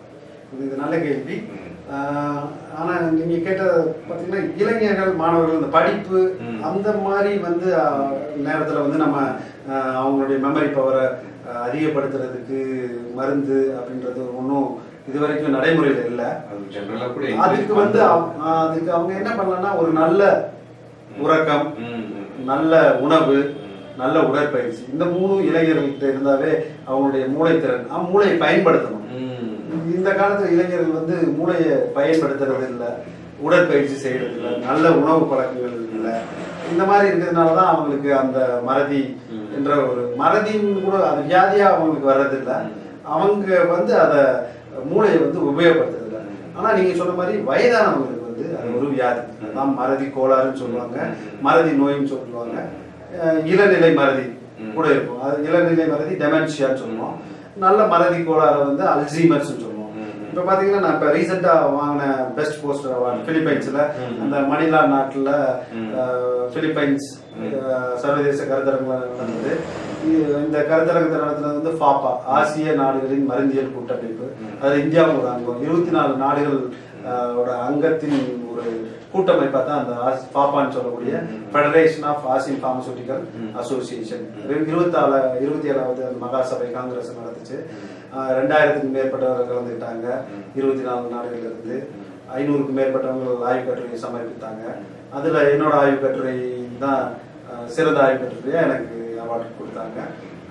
இது நல்ல கேள்வி ம். ஆஹ் ஆனா நீங்க கேட்ட பாத்தீங்கன்னா இளைஞர்கள் மாணவர்கள் இந்த படிப்பு ம். அந்த மாதிரி வந்து ஆஹ், நேரத்துல வந்து நம்ம ஆஹ், அவங்களுடைய மெமரி பவரை அதிகப்படுத்துறதுக்கு மருந்து அப்படின்றது ஒன்றும் இது வரைக்கும் நடைமுறையில் இல்லை அது ஜெனரலா கூட அதுக்கு encourage வந்து பண்றாங்க. அவ- ஆஹ், அதுக்கு அவங்க என்ன பண்ணலாம்னா ஒரு நல்ல உறக்கம் ம், ம். நல்ல உணவு ம். நல்ல உடற்பயிற்சி இந்த மூணு இளைஞர்கள்கிட்ட இருந்தாவே அவங்களுடைய மூளைத்திறன் ஆஹ், மூளையை பயன்படுத்தணும் ம். இந்த காலத்து இளைஞர்கள் வந்து மூளையை பயன்படுத்துறது இல்லை உடற்பயிற்சி செய்யறது இல்லை நல்ல உணவு பழக்கங்கள் இல்லை இந்த மாதிரி இருக்கிறதுனால தான் அவங்களுக்கு அந்த மறதி ம். என்ற ஒரு மறதின்னு கூட அது வியாதியா அவங்களுக்கு வர்றதில்லை ம். அவங்க வந்து அதை மூளையை வந்து உபயோகப்படுத்துறது இல்லை ம். ஆனா நீங்க சொன்ன மாதிரி வயதானவங்களுக்கு வந்து அது ஒரு வியாதி ம். அதான் மறதி கோளாறுன்னு சொல்லுவாங்க ம். மறதி நோயின்னு சொல்லுவாங்க அஹ், இளநிலை மறதி ம். கூட இருக்கும் அது இளநிலை மறதி டெமென்ஷியான்னு சொல்லுவோம் நல்ல மறதி கோளாறு வந்து அல்சீமர்ஸ் சொல்லுவோம் ம். இப்போ பார்த்தீங்கன்னா நான் இப்போ ரீசெண்டாக வாங்கின பெஸ்ட் போஸ்டர் அவார்டு பிலிப்பைன்ஸில் ம். அந்த மணிலா நாட்டில் ம். பிலிப்பைன்ஸ் ம். அஹ், சர்வதேச கருத்தரங்கில் நடந்தது இ- இந்த கருத்தரங்கத்தை நடத்துனது வந்து ஃபாப்பா ஆசிய நாடுகளின் மருந்தியல் கூட்டமைப்பு ம். அது இந்தியாவும் ஒரு அங்கம் இருபத்தி நாலு நாடுகள் அஹ், ஓட அங்கத்தின் ஒரு கூட்டமைப்பா தான் அந்த ஆஸ்- ஃபாப்பான்னு சொல்லக்கூடிய ம். Federation of Asian pharmaceutical association. அசோசியேஷன் ம். இருபத்தாலு இருபத்தி ஏழாவது அந்த மகாசபை காங்கிரஸ் நடந்துச்சு அஹ், ரெண்டாயிரத்துக்கும் மேற்பட்டவர்கள் கலந்துக்கிட்டாங்க ம். இருபத்தி நாலு நாடுகள்ல இருந்து ம். ஐநூறுக்கும் மேற்பட்டவங்க ஆய்வு கட்டுரையை சமர்ப்பித்தாங்க அதுல என்னோட ஆய்வு கட்டுரை தான் அஹ், சிறந்த ஆய்வு கட்டுரையா எனக்கு அவார்டு கொடுத்தாங்க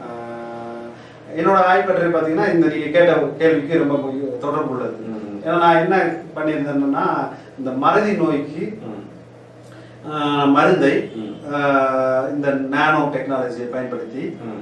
அஹ், என்னோட ஆய்வு கட்டுரை பார்த்தீங்கன்னா இந்த நீங்க கேட்ட கேள்விக்கு ரொம்ப முக்கிய- தொடர்பு உள்ளது ம். ஏன்னா நான் என்ன பண்ணியிருந்தேன்னா இந்த மறதி நோய்க்கு ம். அஹ், மருந்தை ம். அஹ், இந்த நானோ டெக்னாலஜியை பயன்படுத்தி ம்.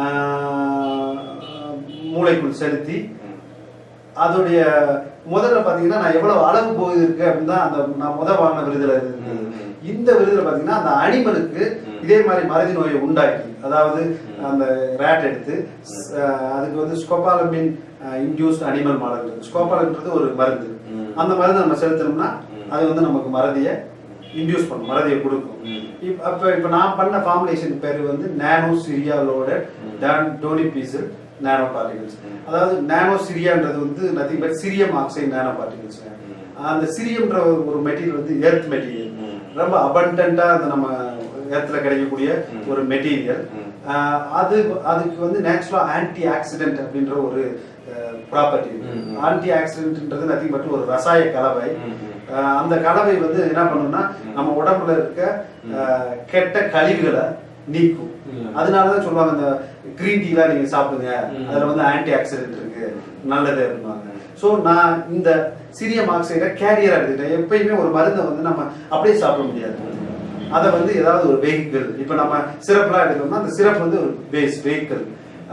அஹ், மூளைக்குள் செலுத்தி ம். அதோடைய முதல்ல பாத்தீங்கன்னா நான் எவ்வளவு அளவு போயிருக்கு அப்படின்னு தான் அந்த நான் முத வாங்கின விருதுல இருந்தது ம், ம். இந்த விருதுல பாத்தீங்கன்னா அந்த அனிமலுக்கு ம். இதே மாதிரி மறதி நோயை உண்டாக்கி அதாவது ம். அந்த ரேட் எடுத்து அஹ், அதுக்கு வந்து ஸ்கோபாலமின் இன்டியூஸ்ட் அனிமல் மாடல் ஸ்கோபாலம்ன்றது ஒரு மருந்து ம். அந்த மருந்து நம்ம செலுத்தணும்னா ம். அது வந்து நமக்கு மறதியை இன்டியூஸ் பண்ணும் மறதியை கொடுக்கும் ம். இப்ப அப்ப இப்ப நான் பண்ண ஃபார்முலேஷன் பேர் வந்து நானோ சிரியாலோட ம். டோனிபீசல் நானோ பார்ட்டிகல்ஸ் ம். அதாவது நானோ சிரியான்றது வந்து nothing but cerium oxide nano particles அந்த சிரியம்ன்ற ஒரு- ஒரு மெட்டீரியல் வந்து எர்த் மெட்டீரியல் ம். ரொம்ப அபண்டண்டா அது நம்ம எர்த்ல கிடைக்கக்கூடிய ம். ஒரு மெட்டீரியல் ம். அது அதுக்கு வந்து நேச்சுரலா ஆன்டி ஆக்சிடென்ட் அப்படின்ற ஒரு ப்ராப்பர்ட்டி ம், ம். ஆன்டி ஆக்சிடென்ட்ன்றது நத்திங் பட் ஒரு ரசாய கலவை ம், ம். அஹ் அந்த கலவை வந்து என்ன பண்ணும்னா ம். நம்ம உடம்புல இருக்க அஹ், கெட்ட கழிவுகளை நீக்கும் ம். அதனாலதான் சொல்லுவாங்க இந்த கிரீன் டீலாம் நீங்க சாப்பிடுங்க ம். அதுல வந்து ஆன்டி ஆக்சிடென்ட் இருக்கு நல்லது அப்படின்வாங்க ஸோ நான் இந்த சீரியம் ஆக்சைடை கேரியரா எடுத்துக்கிட்டேன் எப்பயுமே ஒரு மருந்தை வந்து நம்ம அப்படியே சாப்பிட முடியாது அதை வந்து ஏதாவது ஒரு வெஹிக்கிள் இப்போ நம்ம சிரப்லாம் எடுக்கணும்னா அந்த சிரப் வந்து ஒரு பேஸ் வெஹிக்கிள்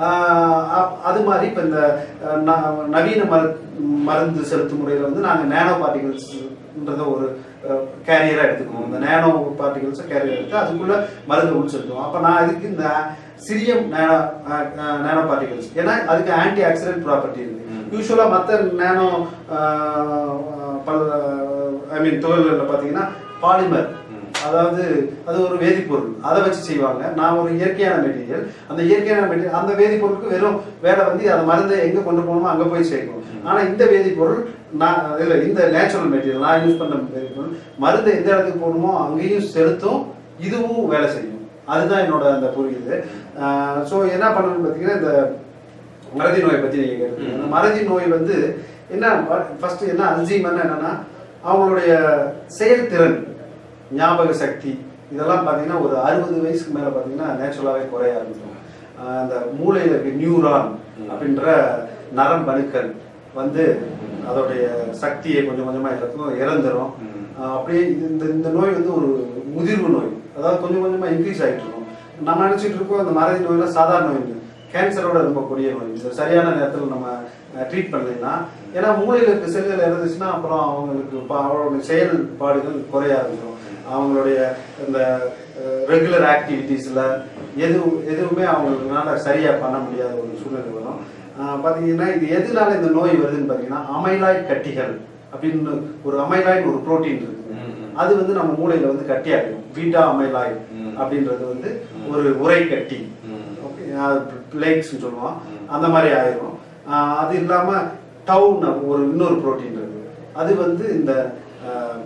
அது மாதிரி இப்போ இந்த அஹ், ந- நவீன மரு மருந்து செலுத்தும் முறையில் வந்து நாங்கள் நேனோ பார்ட்டிகல்ஸ்ன்றத ஒரு கேரியரா எடுத்துக்குவோம் இந்த நேனோ பார்ட்டிகல்ஸை கேரியர் எடுத்து அதுக்குள்ள மருந்து உள் செலுத்துவோம் அப்போ நான் அதுக்கு இந்த சிரியம் நேனோ நேனோ பார்ட்டிகல்ஸ் ஏன்னா அதுக்கு ஆன்டி ஆக்சிடென்ட் ப்ராப்பர்ட்டி இருக்கு ம். யூஸ்வலாக மற்ற நேனோ பல ஐ மீன் துகள்களில் பார்த்தீங்கன்னா பாலிமர் ம். அதாவது அது ஒரு வேதிப்பொருள் அதை வச்சு செய்வாங்க நான் ஒரு இயற்கையான மெட்டீரியல் அந்த இயற்கையான மெட்டீரியல் அந்த வேதிப்பொருளுக்கு வெறும் வேலை வந்து அந்த மருந்தை எங்க கொண்டு போகணுமோ அங்க போய் சேர்க்கணும் ஆனா இந்த வேதிப்பொருள் நான் இல்ல இந்த நேச்சுரல் மெட்டீரியல் நான் யூஸ் பண்ண வேதிப்பொருள் மருந்தை எந்த இடத்துக்கு போகணுமோ அங்கேயும் செலுத்தும் இதுவும் வேலை செய்யும் அதுதான் என்னோட அந்த புரியுது ஸோ என்ன பண்ணணும்னு பார்த்தீங்கன்னா இந்த மறதி நோயை பத்தி நீங்க கேட்டீங்க. அந்த மறதி நோய் வந்து என்ன ஃபர்ஸ்ட் என்ன அல்சீமர்னா என்னன்னா அவங்களுடைய செயல்திறன் ஞாபக சக்தி இதெல்லாம் பார்த்தீங்கன்னா ஒரு அறுபது வயசுக்கு மேல பார்த்தீங்கன்னா நேச்சுரலாகவே குறைய ஆரம்பிக்கும் ஆஹ் அந்த மூளையில இருக்க நியூரான் அப்படின்ற நரம்பணுக்கள் வந்து அதோடைய சக்தியை கொஞ்சம் கொஞ்சமா இழக்கும் இறந்துரும் ம். ஆஹ் அப்படியே இது- இந்த இந்த நோய் வந்து ஒரு முதிர்வு நோய் அதாவது கொஞ்சம் கொஞ்சமா இன்க்ரீஸ் ஆயிட்டு இருக்கும் நம்ம நினைச்சிட்டு இருக்கோம் இந்த மறதி நோய்லாம் சாதாரண நோய் கேன்சரோட ரொம்ப கொடிய நோய் இது சரியான நேரத்தில் நம்ம ட்ரீட் பண்ணலைன்னா ஏன்னா மூளையில இருக்க செல்கள் இறந்துச்சுன்னா அப்புறம் அவங்களுக்கு ப- அவங்களுடைய செயல்பாடுகள் குறைய ஆரம்பிக்கும் அவங்களுடைய இந்த ரெகுலர் ஆக்டிவிட்டீஸ்ல எது எதுவுமே அவங்களால சரியா பண்ண முடியாத ஒரு சூழ்நிலை வரும் ஆஹ் பாத்தீங்கன்னா இது எதனால இந்த நோய் வருதுன்னு பாத்தீங்கன்னா அமைலாய்ட் கட்டிகள் அப்படின்னு ஒரு அமைலாய்டு ஒரு புரோட்டீன் இருக்கு ம், ம். அது வந்து நம்ம மூளையில வந்து கட்டி ஆகிடும் பீட்டா அமைலாய்டு ம். அப்படின்றது வந்து ஒரு உரை கட்டி ம். பிளேக்ஸ்னு சொல்லுவோம் ம். அந்த மாதிரி ஆயிரும் ஆஹ் அது இல்லாம டவுன் ஒரு இன்னொரு புரோட்டீன் இருக்கு அது வந்து இந்த ஆஹ்,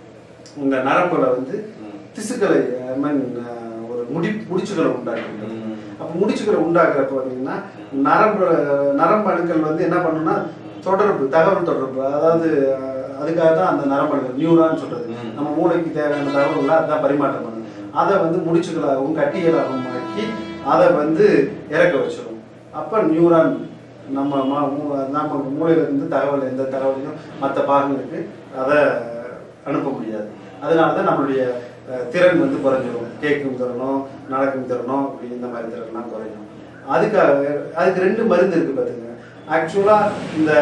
இந்த நரம்புல வந்து ம். திசுக்களை I mean, ஆஹ், ஒரு முடி முடிச்சுகளை உண்டாக்குறது ம். அப்ப முடிச்சுகளை உண்டாக்குறப்ப பாத்தீங்கன்னா நரம்பு நரம்பு அணுக்கள் வந்து என்ன பண்ணுன்னா தொடர்பு தகவல் தொடர்பு அதாவது ஆஹ், அதுக்காக தான் அந்த நரம்பு அணுக்கள் நியூரான் சொல்றது ம். நம்ம மூளைக்கு தேவையான தகவல்களை அதான் பரிமாற்றம் பண்ணுது அதை வந்து முடிச்சுகளாகவும் கட்டிகளாகவும் ஆக்கி அதை வந்து இறக்க வச்சிடும் அப்ப நியூரான் நம்ம ம- மூ- நம்ம மூளையில இருந்து தகவல் எந்த தகவலையும் மற்ற பாகங்களுக்கு அதை அனுப்ப முடியாது அதனால தான் நம்மளுடைய அஹ், திறன் வந்து குறைஞ்சிரும் கேட்கும் திறனும் நடக்கும் திறனும் இப்படி இந்த மாதிரி திறன்லாம் குறையும் அதுக்காக அதுக்கு ரெண்டு மருந்து இருக்கு பாத்துங்க ஆக்சுவலா இந்த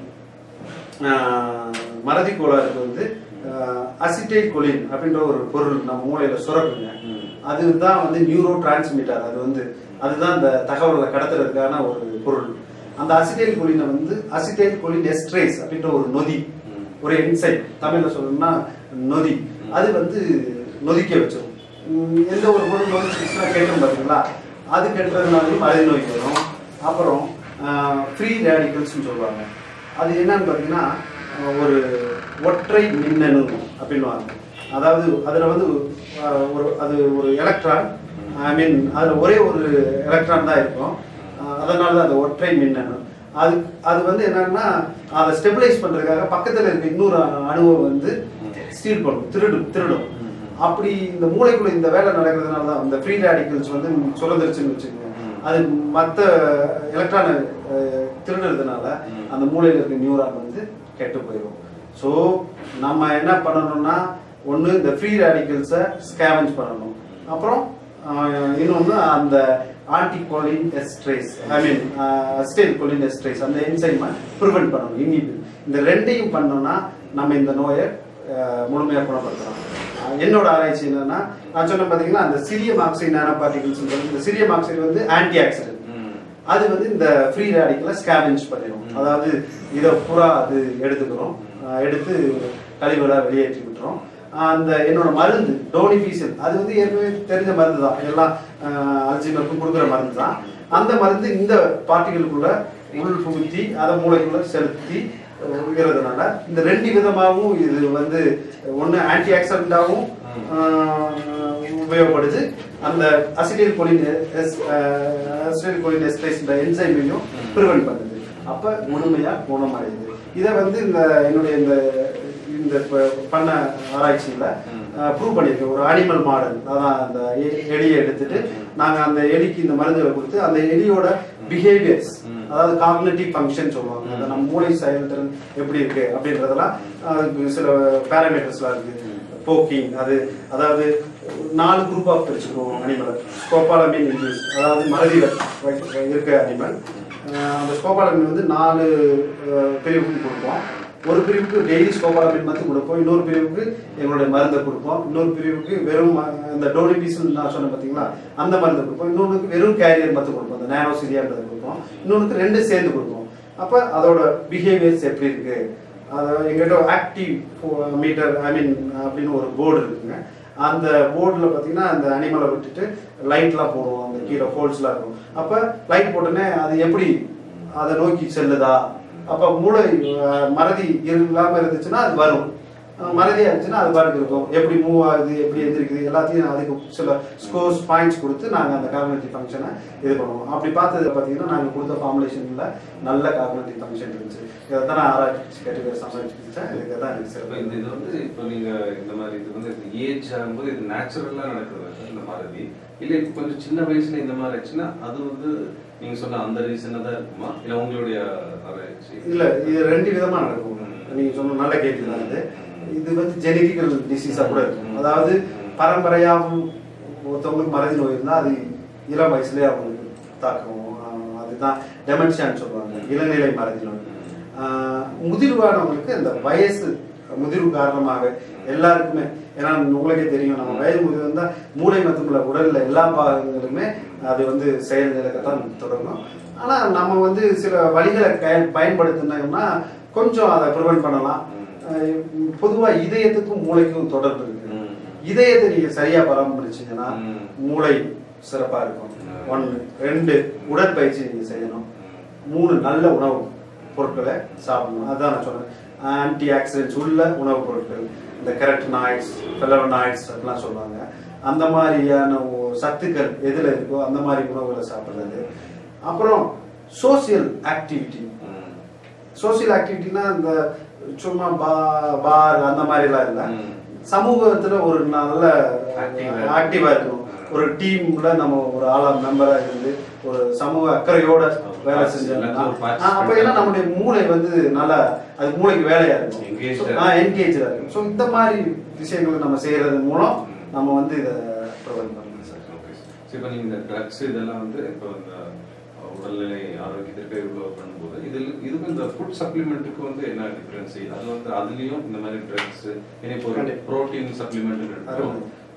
ஆஹ், மறதி கோளாறுக்கு வந்து அசிட்டைல் கொலின் அப்படின்ற ஒரு பொருள் நம்ம மூளையில சுரக்குங்க ம். அதுதான் வந்து நியூரோ டிரான்ஸ்மிட்டர் அது வந்து அதுதான் இந்த தகவலை கடத்துறதுக்கான ஒரு பொருள் அந்த அசிடைல் கொலினை வந்து அசிடைல் கொலின் எஸ்ட்ரேஸ் அப்படின்ற ஒரு நொதி ம். ஒரு என்சைம் தமிழ்ல சொல்லணும்னா நொதி அது வந்து நொதிக்க வச்சிடும் உம் எந்த ஒரு பொருள் நொதிச்சுன்னா கேட்டோம் பார்த்தீங்களா அது கெட்டுறதுனாலையும் மழை நோய் வரும் அப்புறம் ஃப்ரீ ரேடிக்கல்ஸ்னு சொல்லுவாங்க அது என்னன்னு பார்த்தீங்கன்னா ஆஹ் ஒரு ஒற்றை மின்னணு அப்படின்னுவாங்க அதாவது அதில் வந்து ஆஹ் ஒரு அது ஒரு எலக்ட்ரான் ஐ மீன் அதில் ஒரே ஒரு எலக்ட்ரான் தான் இருக்கும் ஆஹ் அதனால தான் அது ஒற்றை மின்னணு அது அது வந்து என்னன்னா அதை ஸ்டெபிலைஸ் பண்றதுக்காக பக்கத்துல இருக்க இன்னொரு அணுவை வந்து ஸ்டீல் பண்ணும் திருடும் திருடும் அப்படி இந்த மூளைக்குள்ள இந்த வேலை நடக்கிறதுனால தான் இந்த ஃப்ரீ ரேடிக்கல்ஸ் வந்து சுரந்துருச்சுன்னு வச்சுக்கோங்க அது மற்ற எலக்ட்ரானை திருடுறதுனால அந்த மூளையில இருக்க நியூரான் வந்து கெட்டு போயிடும் ஸோ நம்ம என்ன பண்ணணும்னா ஒன்று இந்த ஃப்ரீ ரேடிக்கல்ஸை ஸ்கேவெஞ்ச் பண்ணணும் அப்புறம் ஆஹ், இன்னொன்று அந்த ஆன்டிகோலின் எஸ்ட்ரேஸ் ஐ மீன் அஸ்டேல் கோலின் எஸ்ட்ரேஸ் அந்த என்சைமை ப்ரிவென்ட் பண்ணணும் இன்ஹிபிட் இந்த ரெண்டையும் பண்ணோம்னா நம்ம இந்த நோயை ஆஹ், முழுமையா குணப்படுத்தலாம் ஆஹ், என்னோட ஆராய்ச்சி என்னன்னா நான் சொன்ன பார்த்தீங்கன்னா அந்த சிரியம் ஆக்சைடு நானோ பார்ட்டிகல்ஸ் இந்த சிரியம் ஆக்சைடு வந்து ஆன்டி ஆக்சிடென்ட் ம். அது வந்து இந்த ஃப்ரீ ரேடிக்கலை ஸ்கேவெஞ்ச் பண்ணிடும் அதாவது இதை பூரா அது எடுத்துக்கிறோம் ஆஹ் எடுத்து கழிவுகளாக வெளியேற்றி விட்டுரும் ஆஹ் அந்த என்னோட மருந்து டோனிஃபீசல் அது வந்து ஏற்கனவே தெரிஞ்ச மருந்து தான் எல்லாம் அல்ஜிமருக்கும் கொடுக்குற மருந்து தான் அந்த மருந்து இந்த பார்ட்டிகளுக்குள்ள உள் புகுத்தி அதை மூளைக்குள்ள செலுத்தி இருக்கிறதுனால இந்த ரெண்டு விதமாகவும் இது வந்து ஒன்று ஆன்டி ஆக்சிடென்டாகவும் உபயோகப்படுது அந்த acetylcholine acetylcholinesterase இந்த என்சைமையும் ப்ரிவென்ட் பண்ணுது அப்ப முழுமையா குணமடையுது இதை வந்து இந்த என்னுடைய இந்த இந்த ப- பண்ண ஆராய்ச்சியில ப்ரூவ் பண்ணியிருக்கேன் ஒரு அனிமல் மாடல் அதான் அந்த எ- எலியை எடுத்துட்டு நாங்க அந்த எலிக்கு இந்த மருந்துகளை கொடுத்து அந்த எலியோட பிஹேவியர்ஸ் அதாவது காக்னேட்டிவ் ஃபங்க்ஷன் சொல்லுவாங்க அந்த நம்ம மூளை செயல்திறன் எப்படி இருக்கு அப்படின்றதெல்லாம் அதுக்கு சில பேராமீட்டர்ஸ்லாம் இருக்கு போக்கிங் அது அதாவது நாலு குரூப் ஆஃப் பிரிச்சுக்குவோம் அனிமலை ஸ்கோபாலமின் இன்டியூஸ் அதாவது மறதிகள் வை- இருக்க அனிமல் அந்த ஸ்கோபாலமின் வந்து நாலு அஹ், பிரிவுக்கு கொடுப்போம் ஒரு பிரிவுக்கு டெய்லி ஸ்கோபாலமின் மட்டும் கொடுப்போம் இன்னொரு பிரிவுக்கு எங்களுடைய மருந்தை கொடுப்போம் இன்னொரு பிரிவுக்கு வெறும் ம- இந்த டோனிபீசல் நான் சொன்னேன் பார்த்தீங்களா அந்த மருந்தை கொடுப்போம் இன்னொன்றுக்கு வெறும் கேரியர் மட்டும் கொடுப்போம் அந்த நேனோசிரியான்றதை கொடுப்போம் இன்னொன்றுக்கு ரெண்டு சேர்ந்து கொடுப்போம் அப்போ அதோட பிஹேவியர்ஸ் எப்படி இருக்கு அதாவது எங்கிட்ட ஆக்டிவ் மீட்டர் ஐ மீன் அப்படின்னு ஒரு போர்டு இருக்குங்க அந்த போர்டில் பார்த்தீங்கன்னா அந்த அனிமலை விட்டுட்டு லைட்லாம் போடுவோம் அந்த கீழே ஹோல்ஸ்லாம் இருக்கும் அப்போ லைட் போட்டோன்னே அது எப்படி அதை நோக்கி செல்லுதா அப்போ மூளை அஹ், மறதி இல்லாமல் இருந்துச்சுன்னா அது வரும் அஹ், மறதியா இருந்துச்சுன்னா அது பாட்டுக்கு இருக்கும் எப்படி மூவ் ஆகுது எப்படி எந்திரிக்குது எல்லாத்தையும் அதுக்கு சில ஸ்கோர்ஸ் பாயிண்ட்ஸ் கொடுத்து நாங்கள் அந்த கார்பனேட்டிவ் ஃபங்க்ஷனை இது பண்ணுவோம் அப்படி பார்த்தது பார்த்தீங்கன்னா நாங்கள் கொடுத்த ஃபார்முலேஷனில் நல்ல கார்பனேட்டிவ் ஃபங்க்ஷன் இருந்துச்சு இதை தான் நான் ஆராய்ச்சி கேட்டு சமாளிச்சுக்கிட்டேன் இதுக்கு தான் எனக்கு இப்ப சிறப்பு இந்த இது வந்து இப்போ நீங்க இந்த மாதிரி இது வந்து ஏஜ் ஆகும்போது இது நேச்சுரலா நடக்கிறது இந்த மாதிரி இல்ல இப்போ கொஞ்சம் சின்ன வயசுல இந்த மாதிரி ஆச்சுன்னா அது வந்து நீங்க சொன்ன அந்த ரீசனா தான் இருக்குமா இல்ல உங்களுடைய ஆராய்ச்சி இல்ல இது ரெண்டு விதமா நடக்கும் ம். நீங்க சொன்ன நல்ல கேள்வி தான் இது இது வந்து ஜெனட்டிக்கல் டிசீஸா கூட இருக்கும் அதாவது பரம்பரையாகவும் ஒருத்தவங்களுக்கு மறதி நோய் இருந்தா அது இளம் வயசுலயே அவங்களுக்கு தாக்கும் ஆஹ் அதுதான் டெமென்ஷியான்னு சொல்லுவாங்க இளநிலை மறதி நோய் ஆஹ் முதிர்வானவங்களுக்கு இந்த வயசு முதிர்வு காரணமாக எல்லாருக்குமே ஏன்னா உங்களுக்கே தெரியும் நம்ம வயது முதிர்வு வந்தா மூளை மற்றும் உடல்ல எல்லா பாகங்களுமே அது வந்து செயல் நிலைக்கத்தான் தொடங்கும் ஆனா நம்ம வந்து சில வழிகளை கய- பயன்படுத்தினோம்னா கொஞ்சம் அதை ப்ரிவென்ட் பண்ணலாம் ஆஹ் பொதுவா இதயத்துக்கும் மூளைக்கும் தொடர்பு இருக்கு ம். இதயத்தை நீங்க சரியா பராமரிச்சீங்கன்னா ம். மூளை சிறப்பா இருக்கும் ம். ஒன்று ரெண்டு உடற்பயிற்சி நீங்க செய்யணும் மூணு நல்ல உணவு பொருட்களை சாப்பிடணும் அதான் நான் சொன்னேன் ஆன்டி ஆக்சிடென்ட்ஸ் உள்ள உணவுப் பொருட்கள் இந்த கெரட்டனாய்ட்ஸ் ஃபெலவனாய்ட்ஸ் அப்படிலாம் சொல்லுவாங்க அந்த மாதிரியான ஒ- சத்துக்கள் எதுல இருக்கோ அந்த மாதிரி உணவுகளை சாப்பிடுறது அப்புறம் சோசியல் ஆக்டிவிட்டி ம். சோசியல் ஆக்டிவிட்டினா இந்த சும்மா பா பார் அந்த மாதிரிலாம் இல்லை ம். சமூகத்துல ஒரு நல்ல Active-ஆ ஆக்டிவா இருக்கணும் ஒரு டீம்ல நம்ம ஒரு ஆளா மெம்பரா இருந்து ஒரு சமூக அக்கறையோட வேலை செஞ்சோம்னா எல்லாத்துக்கும் ஒரு ஆ, அப்ப ஏன்னா நம்முடைய மூளை வந்து நல்லா அது மூளைக்கு வேலையா Engaged-ஆ இருக்கும் என்கேஜா இருக்கும் ஸோ இந்த மாதிரி விஷயங்களை நம்ம செய்யறது மூலம் நம்ம வந்து இதை ப்ரொவைட் பண்ணலாம் சார் ஓகே சார் இப்போ நீங்கள் இந்த ட்ரக்ஸ் இதெல்லாம் வந்து இப்போ இந்த அஹ், உடல்நிலை ஆரோக்கியத்திற்கு இவ்வளோ பண்ணும்போது இதில் இதுக்கும் இந்த ஃபுட் சப்ளிமெண்ட்டுக்கு வந்து என்ன டிஃப்ரென்ஸ் அது வந்து அதுலேயும் இந்த மாதிரி ட்ரக்ஸ் ஏன்னா இப்போ கண்டிப்பா. ப்ரோட்டீன் சப்ளிமெண்ட் எடுக்கிறோம் அருமை.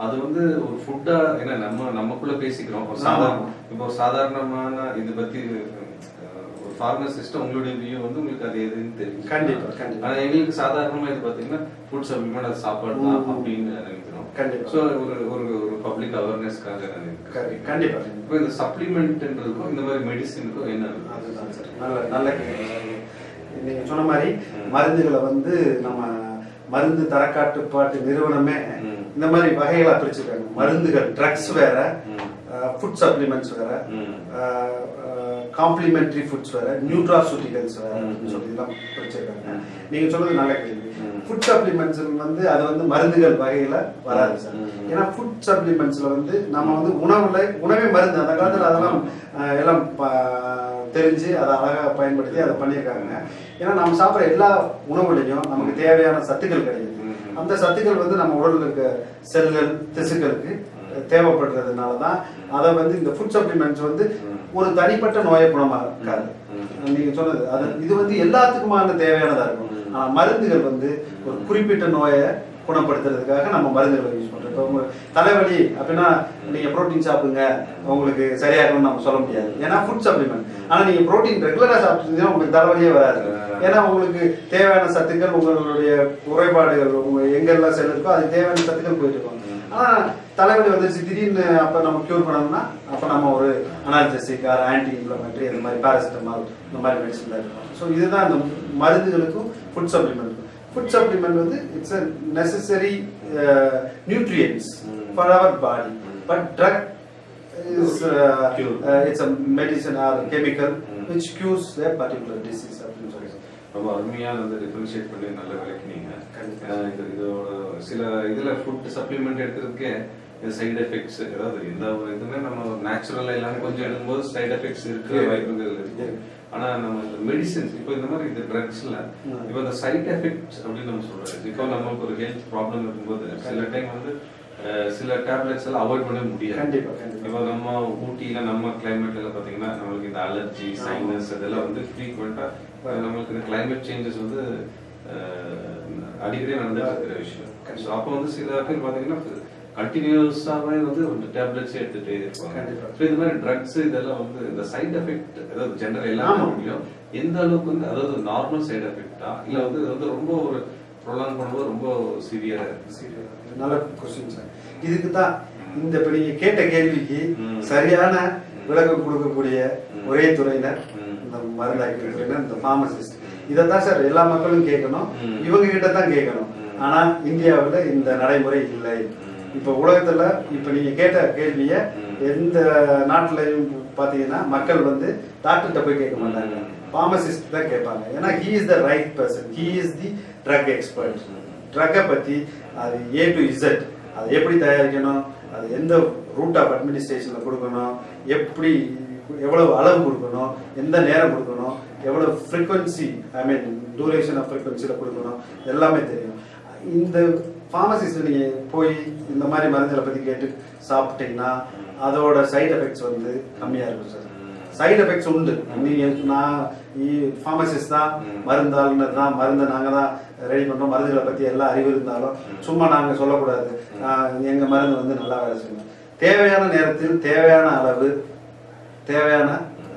அது வந்து ஒரு ஃபுட்டா ஏன்னா நம்ம நமக்குள்ள பேசிக்கிறோம் ஒரு சாதாரண இப்போ ஒரு சாதாரணமான இது பத்தி அஹ், ஒரு ஃபார்மசிஸ்ட் உங்களுடைய வியூ வந்து உங்களுக்கு அது எதுன்னு தெரியும் கண்டிப்பா, கண்டிப்பா. ஆனா எங்களுக்கு சாதாரணமா இது பாத்தீங்கன்னா ஃபுட் சப்ளிமெண்ட் அது சாப்பாடு தான் அப்படின்னு நினைக்கிறோம் கண்டிப்பா. ஸோ ஒரு ஒரு ஒரு பப்ளிக் அவேர்னஸ்க்காக நினைக்கிறேன் கண்டி- கண்டிப்பா இப்போ இந்த சப்ளிமெண்ட்ன்றதுக்கும் இந்த மாதிரி மெடிசினுக்கும் என்ன இருக்கு? அதுதான் சார் நல்ல நல்ல கேள்வி சார். நீங்க சொன்ன மாதிரி மருந்துகளை வந்து நம்ம மருந்து தரக்காட்டுப்பாட்டு நிறுவனமே ம். இந்த மாதிரி வகைகளா பிரிச்சிருக்காங்க மருந்துகள் ட்ரக்ஸ் வேற ம். ஃபுட் சப்ளிமெண்ட்ஸ் வேற ம். காம்ப்ளிமெண்டரி ஃபுட்ஸ் வேற நியூட்ராசூட்டிகல்ஸ் வேற ம். அப்படின்னு சொல்லி எல்லாம் பிரிச்சிருக்காங்க ம். நீங்க சொல்றது நல்ல கேள்வி ம். ஃபுட் சப்ளிமெண்ட்ஸ் வந்து அது வந்து மருந்துகள் வகையில வராது சார் ம். ஏன்னா ஃபுட் சப்ளிமெண்ட்ஸ்ல வந்து நம்ம வந்து உணவுல உணவே மருந்து அந்த காலத்துல அதெல்லாம் அஹ், எல்லாம் ப- தெரிஞ்சு அதை அழகா பயன்படுத்தி அதை பண்ணியிருக்காங்க ஏன்னா நம்ம சாப்பிட்ற எல்லா உணவுலையும் நமக்கு தேவையான சத்துக்கள் கிடைக்குது ம். அந்த சத்துக்கள் வந்து நம்ம உடல்ல இருக்க செல்கள் திசுக்களுக்கு தேவைப்படுறதுனால தான் அதை வந்து இந்த ஃபுட் சப்ளிமெண்ட்ஸ் வந்து ஒரு தனிப்பட்ட நோயை குணமாக்காது நீங்க சொன்னது அது இது வந்து எல்லாத்துக்குமான தேவையானதா இருக்கும் ஆனா மருந்துகள் வந்து ஒரு குறிப்பிட்ட நோயை குணப்படுத்துறதுக்காக நம்ம மருந்துகளை யூஸ் பண்றோம் இப்போ உங்க தலைவலி அப்படின்னா நீங்க புரோட்டீன் சாப்பிடுங்க உங்களுக்கு சரியாகும்னு நம்ம சொல்ல முடியாது ஏன்னா ஃபுட் சப்ளிமெண்ட் ஆனா நீங்க புரோட்டீன் ரெகுலரா சாப்பிட்டீங்கன்னா உங்களுக்கு தலைவலியே வராது ஏன்னா உங்களுக்கு தேவையான சத்துக்கள் உங்களுடைய குறைபாடுகள் உங்க எங்கெல்லாம் செல் இருக்கோ அதுக்கு தேவையான சத்துக்கள் போயிட்டு இருக்கும் ஆனா தலைவலி வந்துருச்சு திடீர்னு அப்ப நம்ம கியூர் பண்ணணும்னா அப்ப நம்ம ஒரு அனால்ஜெசிக் ஆர் ஆன்டி இன்ஃப்ளமேட்டரி இந்த மாதிரி பாராசிட்டமால் இந்த மாதிரி மெடிசன் தான் இருக்கும் ஸோ இதுதான் இந்த மருந்துகளுக்கும் ஃபுட் சப்ளிமெண்ட் ஃபுட் சப்ளிமெண்ட் வந்து it's a necessary nutrients for our body but drug is uh, Cure. uh, it's a medicine or chemical which cures a particular disease அப்படின்னு சொல்லி ரொம்ப அருமையா வந்து டிஃபரன்ஷியேட் பண்ணி நல்ல விளக்குனீங்க கண்டிப்பா. அஹ் இது இதோட சில இதுல ஃபுட் சப்ளிமெண்ட் எடுக்கிறதுக்கே சைடு எஃபெக்ட்ஸ் அதாவது எந்த ஒரு இதுவுமே நம்ம நேச்சுரலா எல்லாம் கொஞ்சம் எடுக்கும்போது சைடு எஃபெக்ட்ஸ் இருக்கிற இருக்கு. வாய்ப்புகள் இருக்கு இருக்கு. ஆனா நம்ம இந்த மெடிசின்ஸ் இப்போ இந்த மாதிரி இந்த ட்ரக்ஸ்ல ம். இப்போ இந்த சைடு எஃபெக்ட்ஸ் அப்படின்னு நம்ம சொல்றோம் இப்போ நமக்கு ஒரு ஹெல்த் ப்ராப்ளம் இருக்கும்போது சில டைம் வந்து அஹ், சில டேப்லெட்ஸ் எல்லாம் அவாய்ட் பண்ண முடியாது கண்டிப்பா, கண்டிப்பா. இப்போ நம்ம ஊட்டியில நம்ம கிளைமேட்ல பாத்தீங்கன்னா நம்மளுக்கு இந்த அலர்ஜி சைனஸ் இதெல்லாம் வந்து ஃப்ரீக்வெண்டா நம்மளுக்கு இந்த கிளைமேட் சேஞ்சஸ் வந்து அஹ், அடிக்கடி நடந்துட்டு இருக்கிற விஷயம் ஸோ அப்போ வந்து சில பேர் பாத்தீங்கன்னா கண்டினியூஸாவே வந்து டேப்லெட்ஸ் எடுத்துட்டே இருப்பாங்க கண்டிப்பா. ஸோ இந்த மாதிரி ட்ரக்ஸ் இதெல்லாம் வந்து இந்த சைடு எஃபெக்ட் அதாவது ஜென்ரல் ஆமா. எல்லாமே முடியும் எந்த அளவுக்கு வந்து அதாவது நார்மல் சைடு எஃபெக்டா இல்ல வந்து இது வந்து ரொம்ப ஒரு ப்ரொலாங் பண்ணும்போது ரொம்ப சிவியரா இருக்கு சரி, நல்ல கொஸ்டின் சார் இதுக்கு தான் இந்த இப்ப நீங்க கேட்ட கேள்விக்கு ம். சரியான விளக்கம் கொடுக்கக்கூடிய ம். ஒரே துறையினர் ம். இந்த மருந்தாக்கி துறையினர் இந்த ஃபார்மசிஸ்ட் இதை தான் சார் எல்லா மக்களும் கேட்கணும் ம். இவங்க கிட்ட தான் கேட்கணும் ம். ஆனா இந்தியாவுல இந்த நடைமுறை இல்லை ம். இப்ப உலகத்துல இப்ப நீங்க கேட்ட கேள்விய ம். எந்த நாட்டுலயும் பாத்தீங்கன்னா மக்கள் வந்து டாக்டர்கிட்ட போய் கேட்க மாட்டாங்க ம். ஃபார்மசிஸ்ட் தான் கேட்பாங்க ஏன்னா he is the right person he is the drug expert ட்ரக்கை பத்தி அது ஏ டு இசட் அதை எப்படி தயாரிக்கணும் அது எந்த ரூட் ஆஃப் அட்மினிஸ்ட்ரேஷன்ல கொடுக்கணும் எப்படி எவ்வளவு அளவு கொடுக்கணும் எந்த நேரம் கொடுக்கணும் எவ்வளவு frequency I mean duration of ஃப்ரீக்வன்சியில் கொடுக்கணும் எல்லாமே தெரியும் இந்த ஃபார்மசிஸ்ட் நீங்க போய் இந்த மாதிரி மருந்துகளை பத்தி கேட்டு சாப்பிட்டீங்கன்னா அதோட சைடு எஃபெக்ட்ஸ் வந்து கம்மியா இருக்கும் சார் சைடு எஃபெக்ட்ஸ் உண்டு நீங்க நான் ஃபார்மசிஸ்ட் தான் ம். மருந்தாளுநர் தான் மருந்தை நாங்க தான் ரெடி பண்றோம் மருந்துகளை பத்தி எல்லா அறிவு இருந்தாலும் சும்மா நாங்க சொல்லக்கூடாது ஆஹ், எங்க மருந்து வந்து நல்லா வேலை செய்யணும் தேவையான நேரத்தில் தேவையான அளவு தேவையான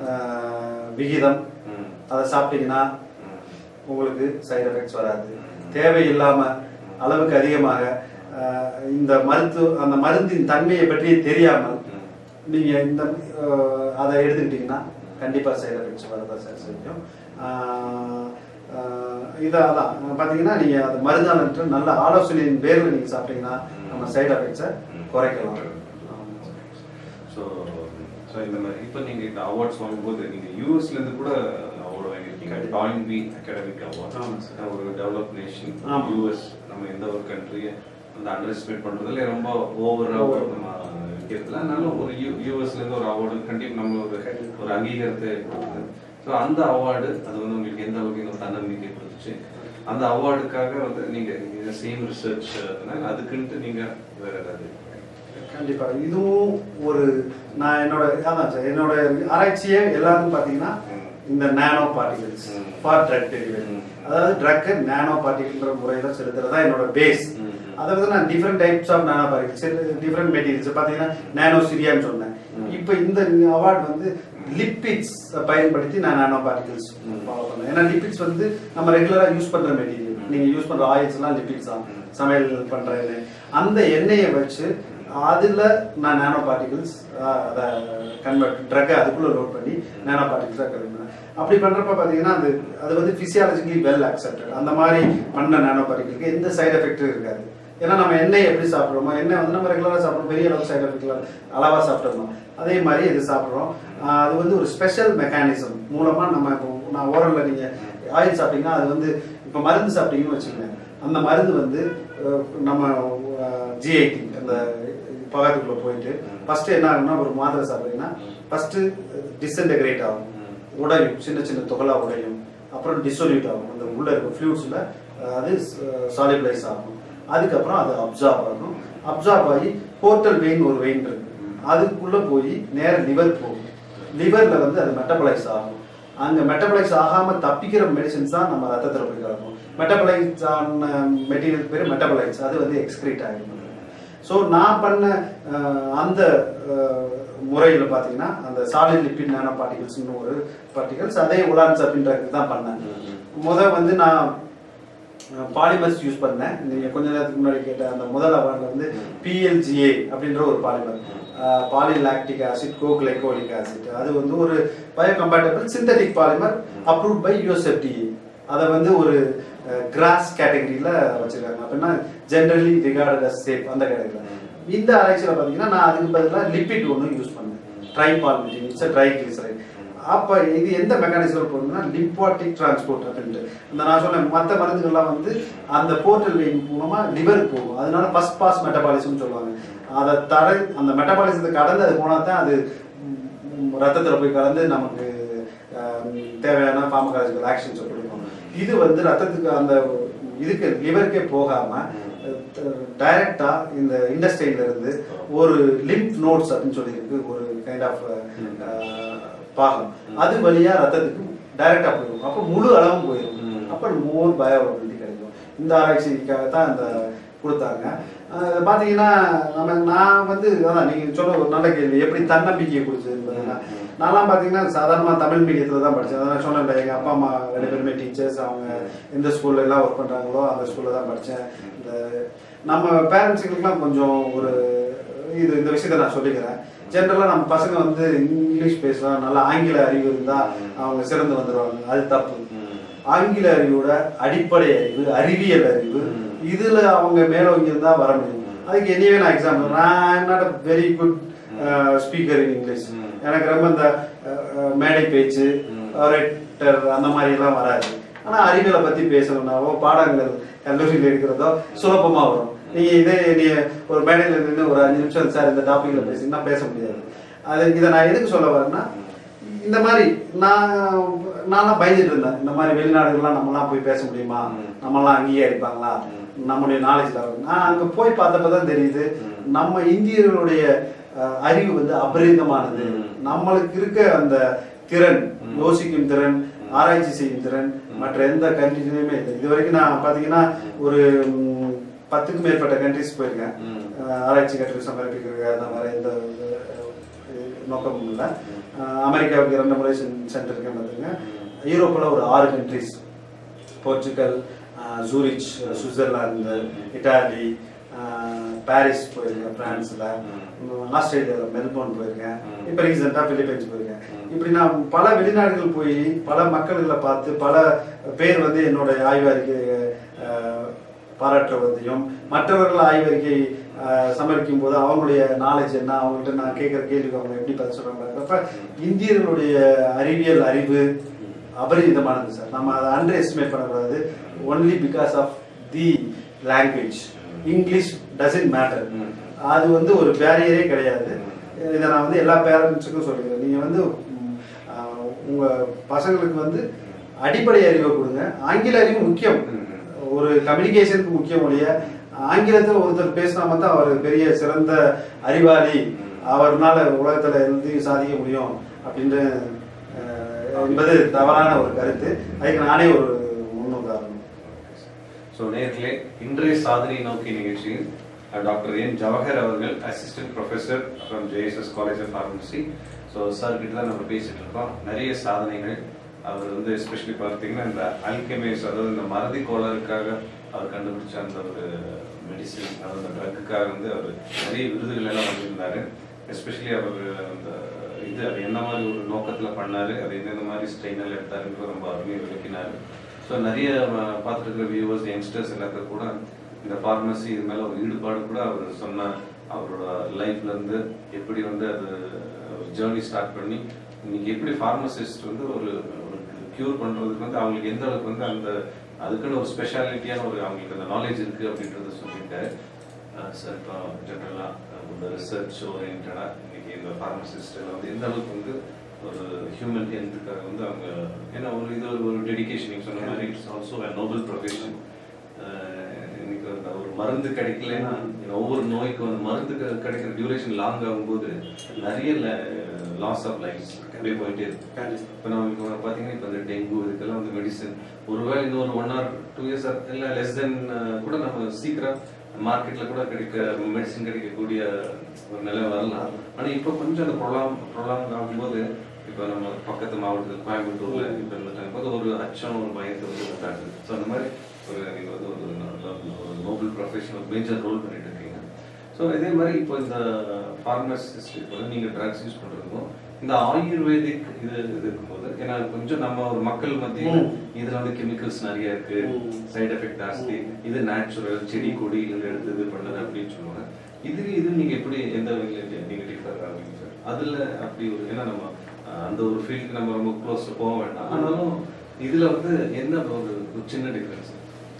ஆஹ், விகிதம் ம். அதை சாப்பிட்டீங்கன்னா ம். உங்களுக்கு சைடு எஃபெக்ட்ஸ் வராது தேவையில்லாம அளவுக்கு அதிகமாக ஆஹ், இந்த மருத்துவ அந்த மருந்தின் தன்மையை பற்றி தெரியாமல் ம். நீங்க இந்த ஆஹ், அதை எடுத்துக்கிட்டீங்கன்னா கண்டிப்பா சைடு எஃபெக்ட்ஸ் வரதான் சார் செய்யும் ஆஹ், ஆஹ், இது அதான் பாத்தீங்கன்னா நீங்க அது மருந்தாளர்கிட்ட நல்ல ஆலோசனையின் பேர்ல நீங்க சாப்பிட்டீங்கன்னா நம்ம சைடு எஃபெக்ட்ஸை குறைக்கலாம் ஆமா. ஸோ ஸோ இந்த மாதிரி இப்போ நீங்க இந்த அவார்ட்ஸ் வாங்கும்போது நீங்க யூஎஸ்ல இருந்து கூட அவார்டு வாங்கியிருக்கீங்க கண்டிப்பா. டாயின் பி அகாடமிக் அவார்ட் ஆமா சார். ஒரு டெவலப் நேஷன் ஆமா. யூஎஸ் நம்ம எந்த ஒரு கண்ட்ரியை வந்து அண்டர் எஸ்டிமேட் பண்றதுல ரொம்ப ஓவரா Over. நம்ம இருக்கிறதுல அதனால ஒரு யூ யூஎஸ்ல இருந்து ஒரு அவார்டு கண்டிப்பா நம்ம ஒரு கண்டிப்பா. ஒரு அங்கீகாரத்தை கொடுக்குது ஸோ அந்த அவார்டு அது வந்து உங்களுக்கு எந்த அளவுக்கு ஒரு தன்னம்பிக்கை கொடுத்துச்சு அந்த அவார்டுக்காக வந்து நீங்க சேம் ரிசர்ச் அதுக்குன்ட்டு நீங்க வேற ஏதாவது கண்டிப்பா இதுவும் ஒரு நான் என்னோட அதான் சார் என்னோட ஆராய்ச்சியே எல்லாரும் பாத்தீங்கன்னா ம். இந்த நானோ பார்ட்டிகல்ஸ் ம். ஃபார் ட்ரக் டெலிவரி ம். அதாவது ட்ரக் நானோ பார்ட்டிகல்ன்ற முறையில செலுத்துறதா என்னோட பேஸ் ம். அதை வந்து நான் different types of nano particles different materials பார்த்தீங்கன்னா நானோ சிரியான்னு சொன்னேன் இப்போ இந்த அவார்ட் வந்து லிப்பிட்ஸ் பயன்படுத்தி நான் நானோ பார்ட்டிகல்ஸ் ஃபாலோ பண்ணேன் ஏன்னா லிப்பிட்ஸ் வந்து நம்ம ரெகுலராக யூஸ் பண்ணுற மெட்டீரியல் நீங்கள் யூஸ் பண்ணுற ஆயில்ஸ்லாம் லிப்பிட்ஸ் தான் சமையல் பண்ணுற எண்ணெய் அந்த எண்ணெயை வச்சு அதில் நான் நானோ பார்ட்டிகல்ஸ் அதை கன்வெர்ட் ட்ரக்கை அதுக்குள்ளே லோட் பண்ணி நானோ பார்ட்டிகல்ஸாக கன்வெர்ட் பண்ணேன் அப்படி பண்ணுறப்ப பார்த்தீங்கன்னா அது அது வந்து ஃபிசியாலஜிக்கலி வெல் அக்செப்டட் அந்த மாதிரி பண்ண நானோ பார்ட்டிகளுக்கு எந்த சைடு எஃபெக்ட்டும் இருக்காது ஏன்னா நம்ம எண்ணெய் எப்படி சாப்பிட்றோமோ எண்ணெய் வந்து நம்ம ரெகுலராக சாப்பிட்றோம் பெரிய அளவு சைடு எஃபெக்ட்லாம் அளவாக சாப்பிட்றோம் அதே மாதிரி இது சாப்பிட்றோம் ஆஹ் அது வந்து ஒரு ஸ்பெஷல் மெக்கானிசம் மூலமாக நம்ம இப்போ நான் ஓரலில் நீங்கள் ஆயில் சாப்பிட்டீங்கன்னா அது வந்து இப்போ மருந்து சாப்பிட்டீங்கன்னு வச்சுக்கோங்க அந்த மருந்து வந்து அஹ், நம்ம ஜிஐடி அந்த பகத்துக்குள்ளே போயிட்டு ஃபஸ்ட்டு என்ன ஆகும்னா ஒரு மாத்திரை சாப்பிட்டீங்கன்னா ஃபஸ்ட்டு டிஸ்இன்டகிரேட் ஆகும் உடையும் சின்ன சின்ன துகளா உடையும் அப்புறம் டிசொல்யூட் ஆகும் அந்த உள்ள இருக்க ஃப்ளூட்ஸில் அது சாலிபிளைஸ் ஆகும் அதுக்கப்புறம் அது அப்சார்ப் ஆகும் அப்சார்ப் ஆகி போர்ட்டல் வெயின் ஒரு வெயின் இருக்கு அதுக்குள்ள போய் நேர லிவர் போகும் லிவர்ல வந்து அது மெட்டபலைஸ் ஆகும் அங்க மெட்டபலைஸ் ஆகாம தப்பிக்கிற மெடிசின்ஸ் தான் நம்ம ரத்தத்தில் போய் கலக்கும் மெட்டபலைஸ் ஆன மெட்டீரியல் பேர் மெட்டபலைட்ஸ் அது வந்து எக்ஸ்கிரீட் ஆகிடும் ஸோ நான் பண்ண அஹ், அந்த முறையில் பார்த்தீங்கன்னா அந்த சாலிட் லிப்பிட் நானோ பார்ட்டிகல்ஸ்னு ஒரு பார்ட்டிகல்ஸ் அதே உலான்ஸ் அப்படின்றது தான் பண்ணேன் முத வந்து நான் பாலிமர்ஸ் யூஸ் பண்ணேன் நீங்க கொஞ்ச நேரத்துக்கு முன்னாடி கேட்ட அந்த முதல் அவார்டில் வந்து பிஎல்ஜிஏ அப்படின்ற ஒரு polymer polylactic acid coglycolic acid அது வந்து ஒரு biocompatible synthetic polymer approve by USFDA அதை வந்து ஒரு கிராஸ் கேட்டகரியில் வச்சிருக்காங்க அப்படின்னா ஜென்ரலி ரிகார்டட் அஸ் சேஃப் அந்த கேட்டகரியில் இந்த ஆராய்ச்சியில் பார்த்தீங்கன்னா நான் அதுக்கு பதிலாக லிப்பிட் ஒன்று யூஸ் பண்ணேன் tripalmitin it's triglyceride அப்போ இது எந்த மெக்கானிசம் போகுதுன்னா லிம்பாட்டிக் டிரான்ஸ்போர்ட் அப்படின்ட்டு இந்த நான் சொன்ன மற்ற மருந்துகள்லாம் வந்து அந்த போர்ட்டல் வெயின் மூலமா லிவருக்கு போகும் அதனால ஃபர்ஸ்ட் பாஸ் மெட்டபாலிசம்னு சொல்லுவாங்க அதை தடை அந்த மெட்டபாலிசத்தை கடந்து அது போனால் தான் அது ம், ரத்தத்துல போய் கலந்து நமக்கு ஆம், தேவையான ஃபார்மகாலஜிக்கல் ஆக்ஷன்ஸ் கொடுக்கும் இது வந்து ரத்தத்துக்கு அந்த இதுக்கு லிவருக்கே போகாம டைரக்டா இந்த இண்டஸ்ட்ரியில இருந்து ஒரு லிம்ப் நோட்ஸ் அப்படின்னு சொல்லியிருக்கு ஒரு கைண்ட் ஆஃப் பாகம் அது வழியா ரத்தத்துக்கு டைரக்டா போயிடும் அப்போ முழு அளவும் போயிடும் ம். அப்போ மோர் பயோபிலிட்டி கிடைக்கும் இந்த ஆராய்ச்சிக்காக தான் இந்த கொடுத்தாங்க அஹ் இதை பார்த்தீங்கன்னா நம்ம நான் வந்து அதான் நீங்க சொல்ல ஒரு நல்ல கேள்வி எப்படி தன்னம்பிக்கையை கொடுத்தது பார்த்தீங்கன்னா நான்லாம் பார்த்தீங்கன்னா சாதாரணமாக தமிழ் மீடியத்தில் தான் படித்தேன் அதான் நான் சொன்னேன் எங்கள் அப்பா அம்மா ரெண்டு பேருமே டீச்சர்ஸ் அவங்க எந்த ஸ்கூல்ல எல்லாம் ஒர்க் பண்ணுறாங்களோ அந்த ஸ்கூலில் தான் படித்தேன் இந்த நம்ம பேரண்ட்ஸுங்களுக்குலாம் கொஞ்சம் ஒரு இது இந்த விஷயத்த நான் சொல்லிக்கிறேன் ஜென்ரலாக நம்ம பசங்க வந்து இங்கிலீஷ் பேசலாம் நல்லா ஆங்கில அறிவு இருந்தால் அவங்க சிறந்து வந்துடுவாங்க அது தப்பு ஆங்கில அறிவோட அடிப்படை அறிவு அறிவியல் அறிவு ம். இதுல அவங்க மேலோங்கி இருந்தா வர முடியும் அதுக்கு எனிவே நான் எக்ஸாம்பிள் நான் not a very good speaker in English ம். எனக்கு ரொம்ப இந்த அஹ், மேடை பேச்சு ம். ரைட்டர் அந்த மாதிரி எல்லாம் வராது ஆனா அறிவியலை பத்தி பேசணும்னாவோ பாடங்கள் கல்லூரியில் இருக்கிறதோ சுலபமா வரும் நீங்க இதே நீ ஒரு மேடையில் நின்று ஒரு அஞ்சு நிமிஷம் சார் இந்த டாபிக்ல பேசினா பேச முடியாது அது இதை நான் எதுக்கு சொல்ல வரேன்னா இந்த மாதிரி நான் நான்லாம் பயந்துட்டு இருந்தேன் இந்த மாதிரி வெளிநாடுகள்லாம் நம்மலாம் போய் பேச முடியுமா ம். நம்மலாம் அங்கீகரிப்பாங்களா நம்முடைய நாலேஜ் லெவல் நான் அங்க போய் பார்த்தப்ப தான் தெரியுது ம். நம்ம இந்தியர்களுடைய அஹ், அறிவு வந்து அபரிதமானது ம். நம்மளுக்கு இருக்க அந்த திறன் ம். யோசிக்கும் திறன் ஆராய்ச்சி செய்யும் திறன் மற்ற எந்த கண்ட்ரிலையுமே இல்லை இது வரைக்கும் நான் பார்த்தீங்கன்னா ஒரு ம், பத்துக்கும் மேற்பட்ட கண்ட்ரிஸ் போயிருக்கேன் ம். அஹ், ஆராய்ச்சி கட்டுரை சமர்ப்பிக்கிறது அந்த மாதிரி எந்த அஹ், நோக்கமும் இல்லை அஹ், அமெரிக்காவுக்கு இரண்டு முறை சென்- சென்றிருக்கேன் பார்த்துங்க யூரோப்பில் ஒரு ஆறு கண்ட்ரிஸ் போர்ச்சுகல் அஹ், ஜூரிச் சுவிட்சர்லாந்து இட்டாலி அஹ், பாரிஸ் போயிருக்கேன் பிரான்ஸில் ஆஸ்திரேலியாவில் மெல்போர்ன் போயிருக்கேன் ம். இப்போ ரீசெண்டாக பிலிப்பைன்ஸ் போயிருக்கேன் ம். இப்படி நான் பல வெளிநாடுகள் போய் பல மக்கள்களை பார்த்து பல பேர் வந்து என்னோட ஆய்வறிக்கை அஹ், பாராட்டுவதையும் மற்றவர்கள் ஆய்வறிக்கை அஹ், சமர்ப்பிக்கும் போது அவங்களுடைய நாலேஜ் என்ன அவங்கள்ட்ட நான் கேட்குற கேள்விக்கு அவங்க எப்படி பதில் சொல்றாங்க அப்ப இந்தியர்களுடைய அறிவியல் அறிவு அபரிமிதமானது சார் நம்ம அதை அண்டர் எஸ்டிமேட் பண்ணக்கூடாது only because of the language English doesn't matter ம். அது வந்து ஒரு பேரியரே கிடையாது இதை நான் வந்து எல்லா பேரண்ட்ஸுக்கும் சொல்லிக்கிறேன் நீங்கள் வந்து ம், ஆஹ், உங்க பசங்களுக்கு வந்து அடிப்படை அறிவை கொடுங்க ஆங்கில அறிவு முக்கியம் ம். ஒரு கம்யூனிகேஷனுக்கு முக்கியம் ஒழிய ஆங்கிலத்தில் ஒருத்தர் பேசினா மட்டும் அவர் பெரிய சிறந்த அறிவாளி அவர்னால உலகத்துல எதையும் சாதிக்க முடியும் அப்படின்னு அஹ், என்பது தவறான ஒரு கருத்து அதுக்கு நானே ஒரு முன்னுதாரணம் ஸோ நேர்களே இன்றைய சாதனை நோக்கி நிகழ்ச்சியில் அஹ், டாக்டர் என் ஜவஹர் அவர்கள் assistant professor from JSS college of pharmacy so sir கிட்ட தான் நம்ம பேசிட்டு இருக்கோம் நிறைய சாதனைகள் அவர் வந்து எஸ்பெஷலி பார்த்தீங்கன்னா இந்த அல்கெமேஸ் அதாவது இந்த மறதி கோளாறுக்காக அவர் கண்டுபிடிச்ச அந்த ஒரு மெடிசின் அதாவது அந்த ட்ரக்குக்காக வந்து அவர் நிறைய விருதுகள் எல்லாம் வாங்கியிருந்தாரு எஸ்பெஷலி அவர் அந்த இது அது என்ன மாதிரி ஒரு நோக்கத்துல பண்ணாரு அது எந்தெந்த மாதிரி ஸ்ட்ரெயினில் எடுத்தாருன்றது ரொம்ப அருமையாக விளக்கினாரு ஸோ நிறைய அஹ், பார்த்துட்டு இருக்கிற வியூவர்ஸ் யங்ஸ்டர்ஸ் எல்லாத்துக்கும் கூட இந்த ஃபார்மசி இது மேல ஒரு ஈடுபாடு கூட அவர் சொன்ன அவரோட லைஃப்ல இருந்து எப்படி வந்து அது ஒரு ஜேர்னி ஸ்டார்ட் பண்ணி இன்னைக்கு எப்படி ஃபார்மசிஸ்ட் வந்து ஒரு ஒரு கியூர் பண்றதுக்கு வந்து அவங்களுக்கு எந்த அளவுக்கு வந்து அந்த அதுக்குன்னு ஒரு ஸ்பெஷாலிட்டியான ஒரு அவங்களுக்கு அந்த நாலேஜ் இருக்கு அப்படின்றத சொல்லியிருக்காரு சார் இப்போ ஜென்ரலாக ஒரு ரிசர்ச் ஓரியன்டாக இன்னைக்கு இந்த ஃபார்மசிஸ்ட் வந்து எந்த அளவுக்கு வந்து ஒரு ஹியூமன் ஹெல்த்துக்காக வந்து அவங்க ஏன்னா ஒரு இது ஒரு டெடிகேஷன் நீங்கள் சொன்ன மாதிரி it's also a noble profession இன்னைக்கு அந்த ஒரு மருந்து கிடைக்கலன்னா இந்த ஒவ்வொரு நோய்க்கும் அந்த மருந்து க- கிடைக்கிற டியூரேஷன் லாங் ஆகும்போது நிறைய லாஸ் ஆஃப் லைஃப்ஸ் அப்படியே போயிட்டே இருக்கு இப்போ நம்ம இப்போ பார்த்தீங்கன்னா இப்போ இந்த டெங்கு இதுக்கெல்லாம் வந்து மெடிசன் ஒருவேளை இன்னொரு ஒன் ஆர் டூ இயர்ஸ் இல்லை லெஸ் தென் கூட நம்ம சீக்கிரம் மார்க்கெட்ல கூட கிடைக்க மெடிசன் கிடைக்கக்கூடிய ஒரு நிலை வரலாம் ஆனா இப்போ கொஞ்சம் அந்த ப்ரொலாம் ப்ரொலாம் ஆகும்போது இப்போ நம்ம பக்கத்து மாவட்டத்தில் கோயம்புத்தூர்ல இப்போ இருந்துட்டாங்க போது ஒரு அச்சம் ஒரு பயத்தை வந்து உண்டாகுது ஸோ அந்த மாதிரி ஒரு நீங்க வந்து ஒரு ஒரு நோபல் ப்ரொஃபஷனல் மேஜர் ரோல் பண்ணிட்டு இருக்கீங்க ஸோ இதே மாதிரி இப்போ இந்த ஃபார்மசிஸ்ட் இப்போ வந்து நீங்கள் ட்ரக்ஸ் யூஸ் பண்ணுறதுக்கும் இந்த ஆயுர்வேதிக் இது இது இருக்கும்போது ஏன்னா கொஞ்சம் நம்ம ஒரு மக்கள் மத்தியில் இதுல வந்து கெமிக்கல்ஸ் நிறைய இருக்கு சைடு எஃபெக்ட் ஜாஸ்தி இது நேச்சுரல் செடி கொடி இதுல எடுத்து இது பண்ணது அப்படின்னு சொல்லுவாங்க இது இது நீங்க எப்படி எந்த வகையில நீங்க டிஃபர் ஆகுங்க சார் அதுல அப்படி ஒரு ஏன்னா நம்ம அஹ், அந்த ஒரு ஃபீல்டுக்கு நம்ம ரொம்ப க்ளோஸ் போக வேண்டாம் ஆனாலும் இதுல வந்து என்ன ஒரு ஒரு சின்ன டிஃபரன்ஸ்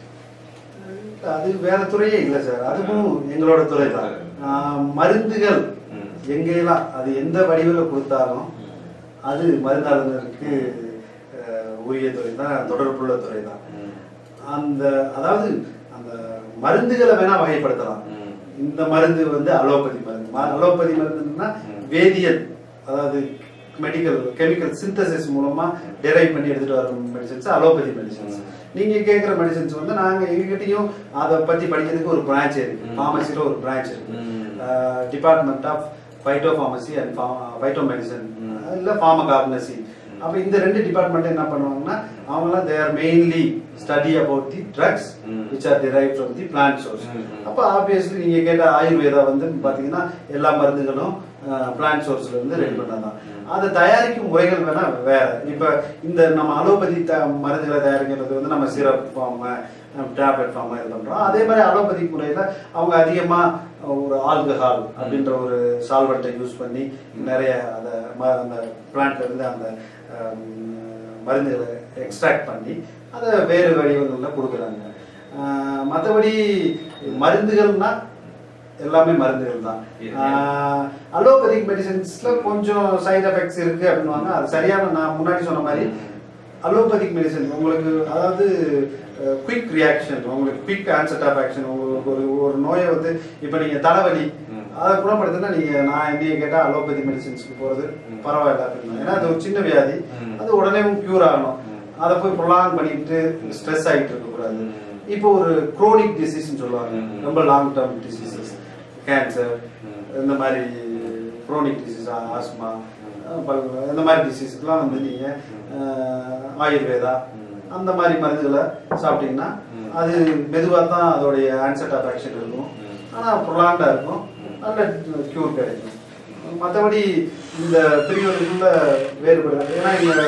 அது வேற துறையே இல்லை சார் அதுவும் எங்களோட துறை தான் ஆஹ் மருந்துகள் ம். எங்கெல்லாம் அது எந்த வடிவில் கொடுத்தாலும் அது மருந்தாளுநருக்கு ஆஹ், உரிய துறை தான் தொடர்புள்ள துறை தான் அந்த அதாவது அந்த மருந்துகளை வேணா வகைப்படுத்தலாம் ம். இந்த மருந்து வந்து அலோபதி மருந்து ம- அலோபதி மருந்துன்னா வேதியியல் அதாவது மெடிக்கல் கெமிக்கல் சிந்தசிஸ் மூலமா டெரைவ் பண்ணி எடுத்துட்டு வர மெடிசன்ஸ் அலோபதி மெடிசன்ஸ் நீங்க கேக்குற மெடிசன்ஸ் வந்து நாங்க எங்ககிட்டயும் அதை பத்தி படிக்கிறதுக்கு ஒரு பிரான்ச் இருக்கு ஃபார்மசில ஒரு பிரான்ச் இருக்கு department of phytopharmacy and phytomedicine இல்ல ஃபார்மகாக்னசி அப்ப இந்த ரெண்டு டிபார்ட்மெண்ட் என்ன பண்ணுவாங்கன்னா அவங்களாம் their mainly study about the drugs which are drive from the plant source அப்ப ஆப்வியஸ்லி நீங்க கேட்ட ஆயுர்வேதா வந்து பாத்தீங்கன்னா எல்லா மருந்துகளும் பிளான்ட் சோர்ஸ்ல இருந்து ரெடி பண்ணதான் அதை தயாரிக்கும் முறைகள் வேணா வேற இப்ப இந்த நம்ம அலோபதி த- மருந்துகளை தயாரிக்கிறது வந்து நம்ம சிரப் ஃபார்ம் டேப்லெட் ஃபார்ம் இது பண்றோம் அதே மாதிரி அலோபதி முறையில அவங்க அதிகமா ஒரு ஆல்கஹால் அப்படின்ற ஒரு சால்வெண்ட்டை யூஸ் பண்ணி நிறைய அந்த ம- அந்த பிளான்ட்ல இருந்து அந்த ஹம், மருந்துகளை எக்ஸ்ட்ராக்ட் பண்ணி அதை வேறு வடிவங்களில் கொடுக்குறாங்க மற்றபடி மருந்துகள்னா எல்லாமே மருந்துகள் தான் அலோபதிக் மெடிசன்ஸ்ல கொஞ்சம் சைடு எஃபெக்ட்ஸ் இருக்கு அப்படின்னுவாங்க அது சரியான நான் முன்னாடி சொன்ன மாதிரி அலோபதிக் மெடிசன் உங்களுக்கு அதாவது குயிக் ரியாக்ஷன் உங்களுக்கு குயிக் ஆன்சர் ஆஃப் ஆக்ஷன் உங்களுக்கு ஒரு ஒரு நோயை வந்து இப்போ நீங்க தலைவலி அதை குணப்படுத்தினா நீங்க நான் என்னைய கேட்டா அலோபதி மெடிசன்ஸ்க்கு போறது பரவாயில்ல அப்படின்னு ஏன்னா அது ஒரு சின்ன வியாதி அது உடனே கியூர் ஆகணும் அதை போய் ப்ரொலாங் பண்ணிட்டு ஸ்ட்ரெஸ் ஆகிட்டு இருக்கக்கூடாது இப்போ ஒரு குரோனிக் டிசீஸ்னு சொல்லுவாங்க ரொம்ப லாங் டேர்ம் டிசீசஸ் கேன்சர் இந்த மாதிரி குரோனிக் டிசீஸ் ஆஸ்மா இந்த மாதிரி டிசீஸ்க்குலாம் வந்து நீங்க அஹ், ஆயுர்வேதா அந்த மாதிரி மருந்துகளை சாப்பிட்டீங்கன்னா அது மெதுவாக தான் அதோடைய ஆன்சர் ஆஃப் ஆக்ஷன் இருக்கும் ஆனால் ப்ரொலாங்டாக இருக்கும் நல்ல க்யூர் கிடைக்கும் மற்றபடி இந்த பிரிவுகளுக்குள்ள வேறுபடாது ஏன்னா இந்த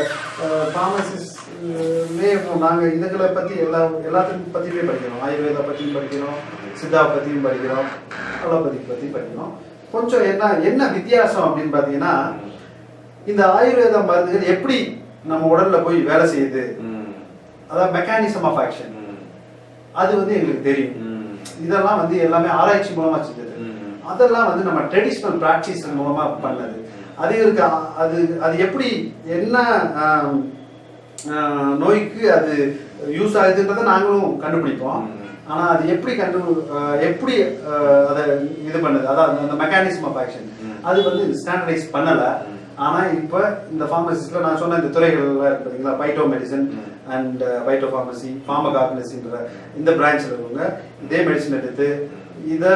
ஃபார்மசிஸ்ட்லேயே நாங்கள் இதுகளை பற்றி எல்லா எல்லாத்தையும் பற்றியுமே படிக்கிறோம் ஆயுர்வேதா பற்றியும் படிக்கிறோம் சித்தா பற்றியும் படிக்கிறோம் அலோபதி பற்றி படிக்கிறோம் கொஞ்சம் என்ன என்ன வித்தியாசம் அப்படின்னு பார்த்தீங்கன்னா இந்த ஆயுர்வேத மருந்துகள் எப்படி நம்ம உடல்ல போய் வேலை செய்யுது அதாவது மெக்கானிசம் ஆஃப் ஆக்ஷன் அது வந்து எங்களுக்கு தெரியும் இதெல்லாம் வந்து எல்லாமே ஆராய்ச்சி மூலமா செஞ்சது அதெல்லாம் வந்து நம்ம ட்ரெடிஷ்னல் ப்ராக்டிஸ் மூலமா பண்ணது அது இருக்கு அ- அது அது எப்படி என்ன ஆம், ஆ, நோய்க்கு அது யூஸ் ஆகுதுன்றதை நாங்களும் கண்டுபிடிப்போம் ஆனா அது எப்படி கண்டு ஆ, எப்படி ஆ, அதை இது பண்ணுது அதாவது அந்த மெக்கானிசம் ஆஃப் ஆக்ஷன் அது வந்து ஸ்டாண்டர்டைஸ் பண்ணல ஆனா இப்ப இந்த ஃபார்மசிஸ்ட்ல நான் சொன்ன இந்த துறைகள் எல்லாம் இருக்கு பாத்தீங்களா phytomedicine and phytopharmacy ஃபார்மகாக்னசின்ற இந்த பிரான்ச்ல இருக்கவங்க இதே மெடிசன் எடுத்து இதை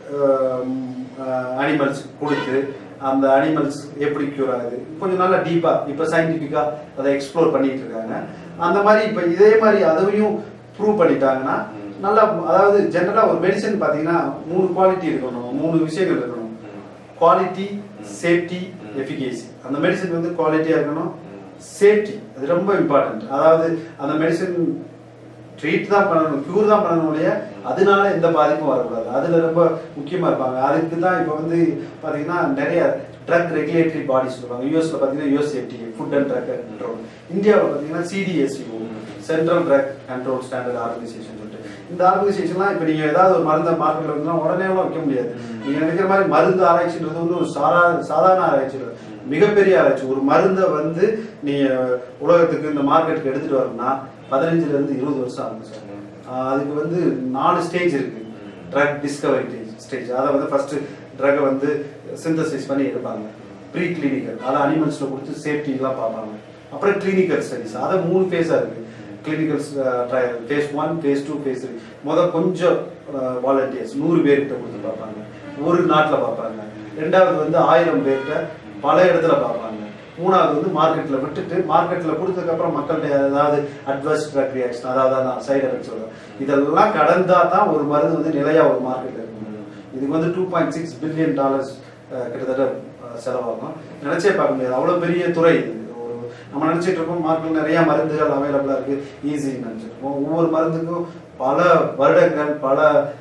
அனிமல்ஸ் கொடுத்து அந்த அனிமல்ஸ் எப்படி கியூர் ஆகுது கொஞ்சம் நல்லா டீப்பா இப்ப சயின்டிபிக்கா அதை எக்ஸ்ப்ளோர் பண்ணிட்டு இருக்காங்க அந்த மாதிரி இப்ப இதே மாதிரி அதையும் ப்ரூவ் பண்ணிட்டாங்கன்னா நல்லா அதாவது ஜென்ரலா ஒரு மெடிசன் பாத்தீங்கன்னா மூணு குவாலிட்டி இருக்கணும் மூணு விஷயங்கள் இருக்கணும் குவாலிட்டி சேஃப்டி எஃபிகேசி அந்த மெடிசன் வந்து குவாலிட்டியா இருக்கணும் சேஃப்டி அது ரொம்ப இம்பார்ட்டன்ட் அதாவது அந்த மெடிசன் ட்ரீட் தான் பண்ணணும் க்யூர் தான் பண்ணணும் இல்லையா அதனால எந்த பாதிப்பும் வரக்கூடாது அதுல ரொம்ப முக்கியமா இருப்பாங்க அதுக்கு தான் இப்போ வந்து பாத்தீங்கன்னா நிறைய ட்ரக் ரெகுலேட்டரி பாடிஸ் சொல்லுவாங்க யூஎஸ்ல பாத்தீங்கன்னா USFDA food and drug control இந்தியாவில் பாத்தீங்கன்னா CDSCO central drug control standard organisation சொல்லிட்டு இந்த ஆர்கனைசேஷன்லாம் இப்போ நீங்க ஏதாவது ஒரு மருந்தை மார்க்கெட்ல வந்து உடனேலாம் வைக்க முடியாது நீங்க நினைக்கிற மாதிரி மருந்து ஆராய்ச்சின்றது வந்து ஒரு சாரா சாதாரண ஆராய்ச்சி இல்லை மிகப்பெரிய ஆராய்ச்சி ஒரு மருந்தை வந்து நீங்க உலகத்துக்கு இந்த மார்க்கெட்டுக்கு எடுத்துட்டு வரணும்னா பதினஞ்சுல இருந்து இருபது வருஷம் ஆகும் சார் ஆஹ் அதுக்கு வந்து நாலு ஸ்டேஜ் இருக்கு ட்ரக் டிஸ்கவரி ஸ்டேஜ் அதை வந்து ஃபர்ஸ்ட் ட்ரக்கை வந்து சிந்தசைஸ் பண்ணி எடுப்பாங்க ப்ரீ கிளினிக்கல் அதை அனிமல்ஸ்ல கொடுத்து சேஃப்டிலாம் பார்ப்பாங்க அப்புறம் கிளினிக்கல் ஸ்டடிஸ் அதை மூணு ஃபேஸா இருக்கு clinical trial phase one phase two phase three முதல் கொஞ்சம் வாலண்டியர்ஸ் நூறு பேர்கிட்ட கொடுத்து பார்ப்பாங்க ஒரு நாட்டில் பார்ப்பாங்க ரெண்டாவது வந்து ஆயிரம் பேர்கிட்ட பல இடத்துல பார்ப்பாங்க மூணாவது வந்து மார்க்கெட்ல விட்டுட்டு மார்க்கெட்ல கொடுத்ததுக்கு அப்புறம் மக்கள்கிட்ட ஏதாவது அட்வர்ஸ் ட்ரக் ரியாக்ஷன் அதாவது நான் சைடு எஃபெக்ட் சொல்றேன் இதெல்லாம் கடந்தா தான் ஒரு மருந்து வந்து நிலையா ஒரு மார்க்கெட்ல இருக்க முடியும் இதுக்கு வந்து two point six billion dollars கிட்டத்தட்ட அஹ், செலவாகும் நினைச்சே பார்க்க முடியாது அவ்வளவு பெரிய துறை இது ஒரு- நம்ம நினைச்சிட்டு இருக்கோம் மார்க்கெட்ல நிறைய மருந்துகள் அவைலபிளா இருக்கு ஈஸின்னு நினைச்சிட்டு இருக்கோம் ஒவ்வொரு மருந்துக்கும் பல வருடங்கள் பல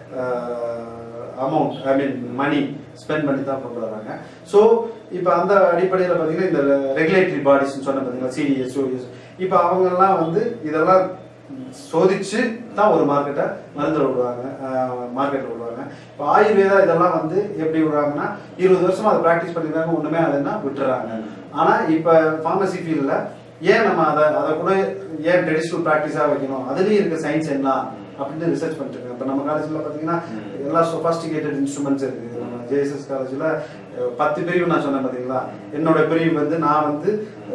அமௌண்ட் ஐ மீன் மணி ஸ்பெண்ட் பண்ணி தான் கொண்டு வராங்க ஸோ இப்போ அந்த அடிப்படையில் பார்த்தீங்கன்னா இந்த ரெகுலேட்டரி பாடிஸ்னு சொன்ன பார்த்தீங்கன்னா சிடிஎஸ் ஓஎஸ் இப்போ அவங்கெல்லாம் வந்து இதெல்லாம் சோதிச்சு தான் ஒரு மார்க்கெட்டை மருந்தில் விடுவாங்க மார்க்கெட்டில் விடுவாங்க இப்போ ஆயுர்வேதா இதெல்லாம் வந்து எப்படி விடுறாங்கன்னா இருபது வருஷமா அதை ப்ராக்டிஸ் பண்ணிருக்காங்க ஒன்றுமே ஆகுதுன்னா விட்டுறாங்க ஆனால் இப்போ ஃபார்மசி ஃபீல்டில் ஏன் நம்ம அதை அதை கூட ஏன் ட்ரெடிஷ்னல் ப்ராக்டிஸாக வைக்கணும் அதுலேயும் இருக்க சயின்ஸ் என்ன அப்படின்னு ரிசர்ச் பண்ணிட்டு இருக்காங்க இப்போ நம்ம காலேஜில் பார்த்தீங்கன்னா எல்லா சொஃபாஸ்டிகேட்டட் இன்ஸ்ட்ருமெண்ட்ஸ் இருக்கு நம்ம ஜேஎஸ்எஸ் காலேஜில் பத்து பிரிவு நான் சொன்னேன் பார்த்தீங்களா என்னோட பிரிவு வந்து நான் வந்து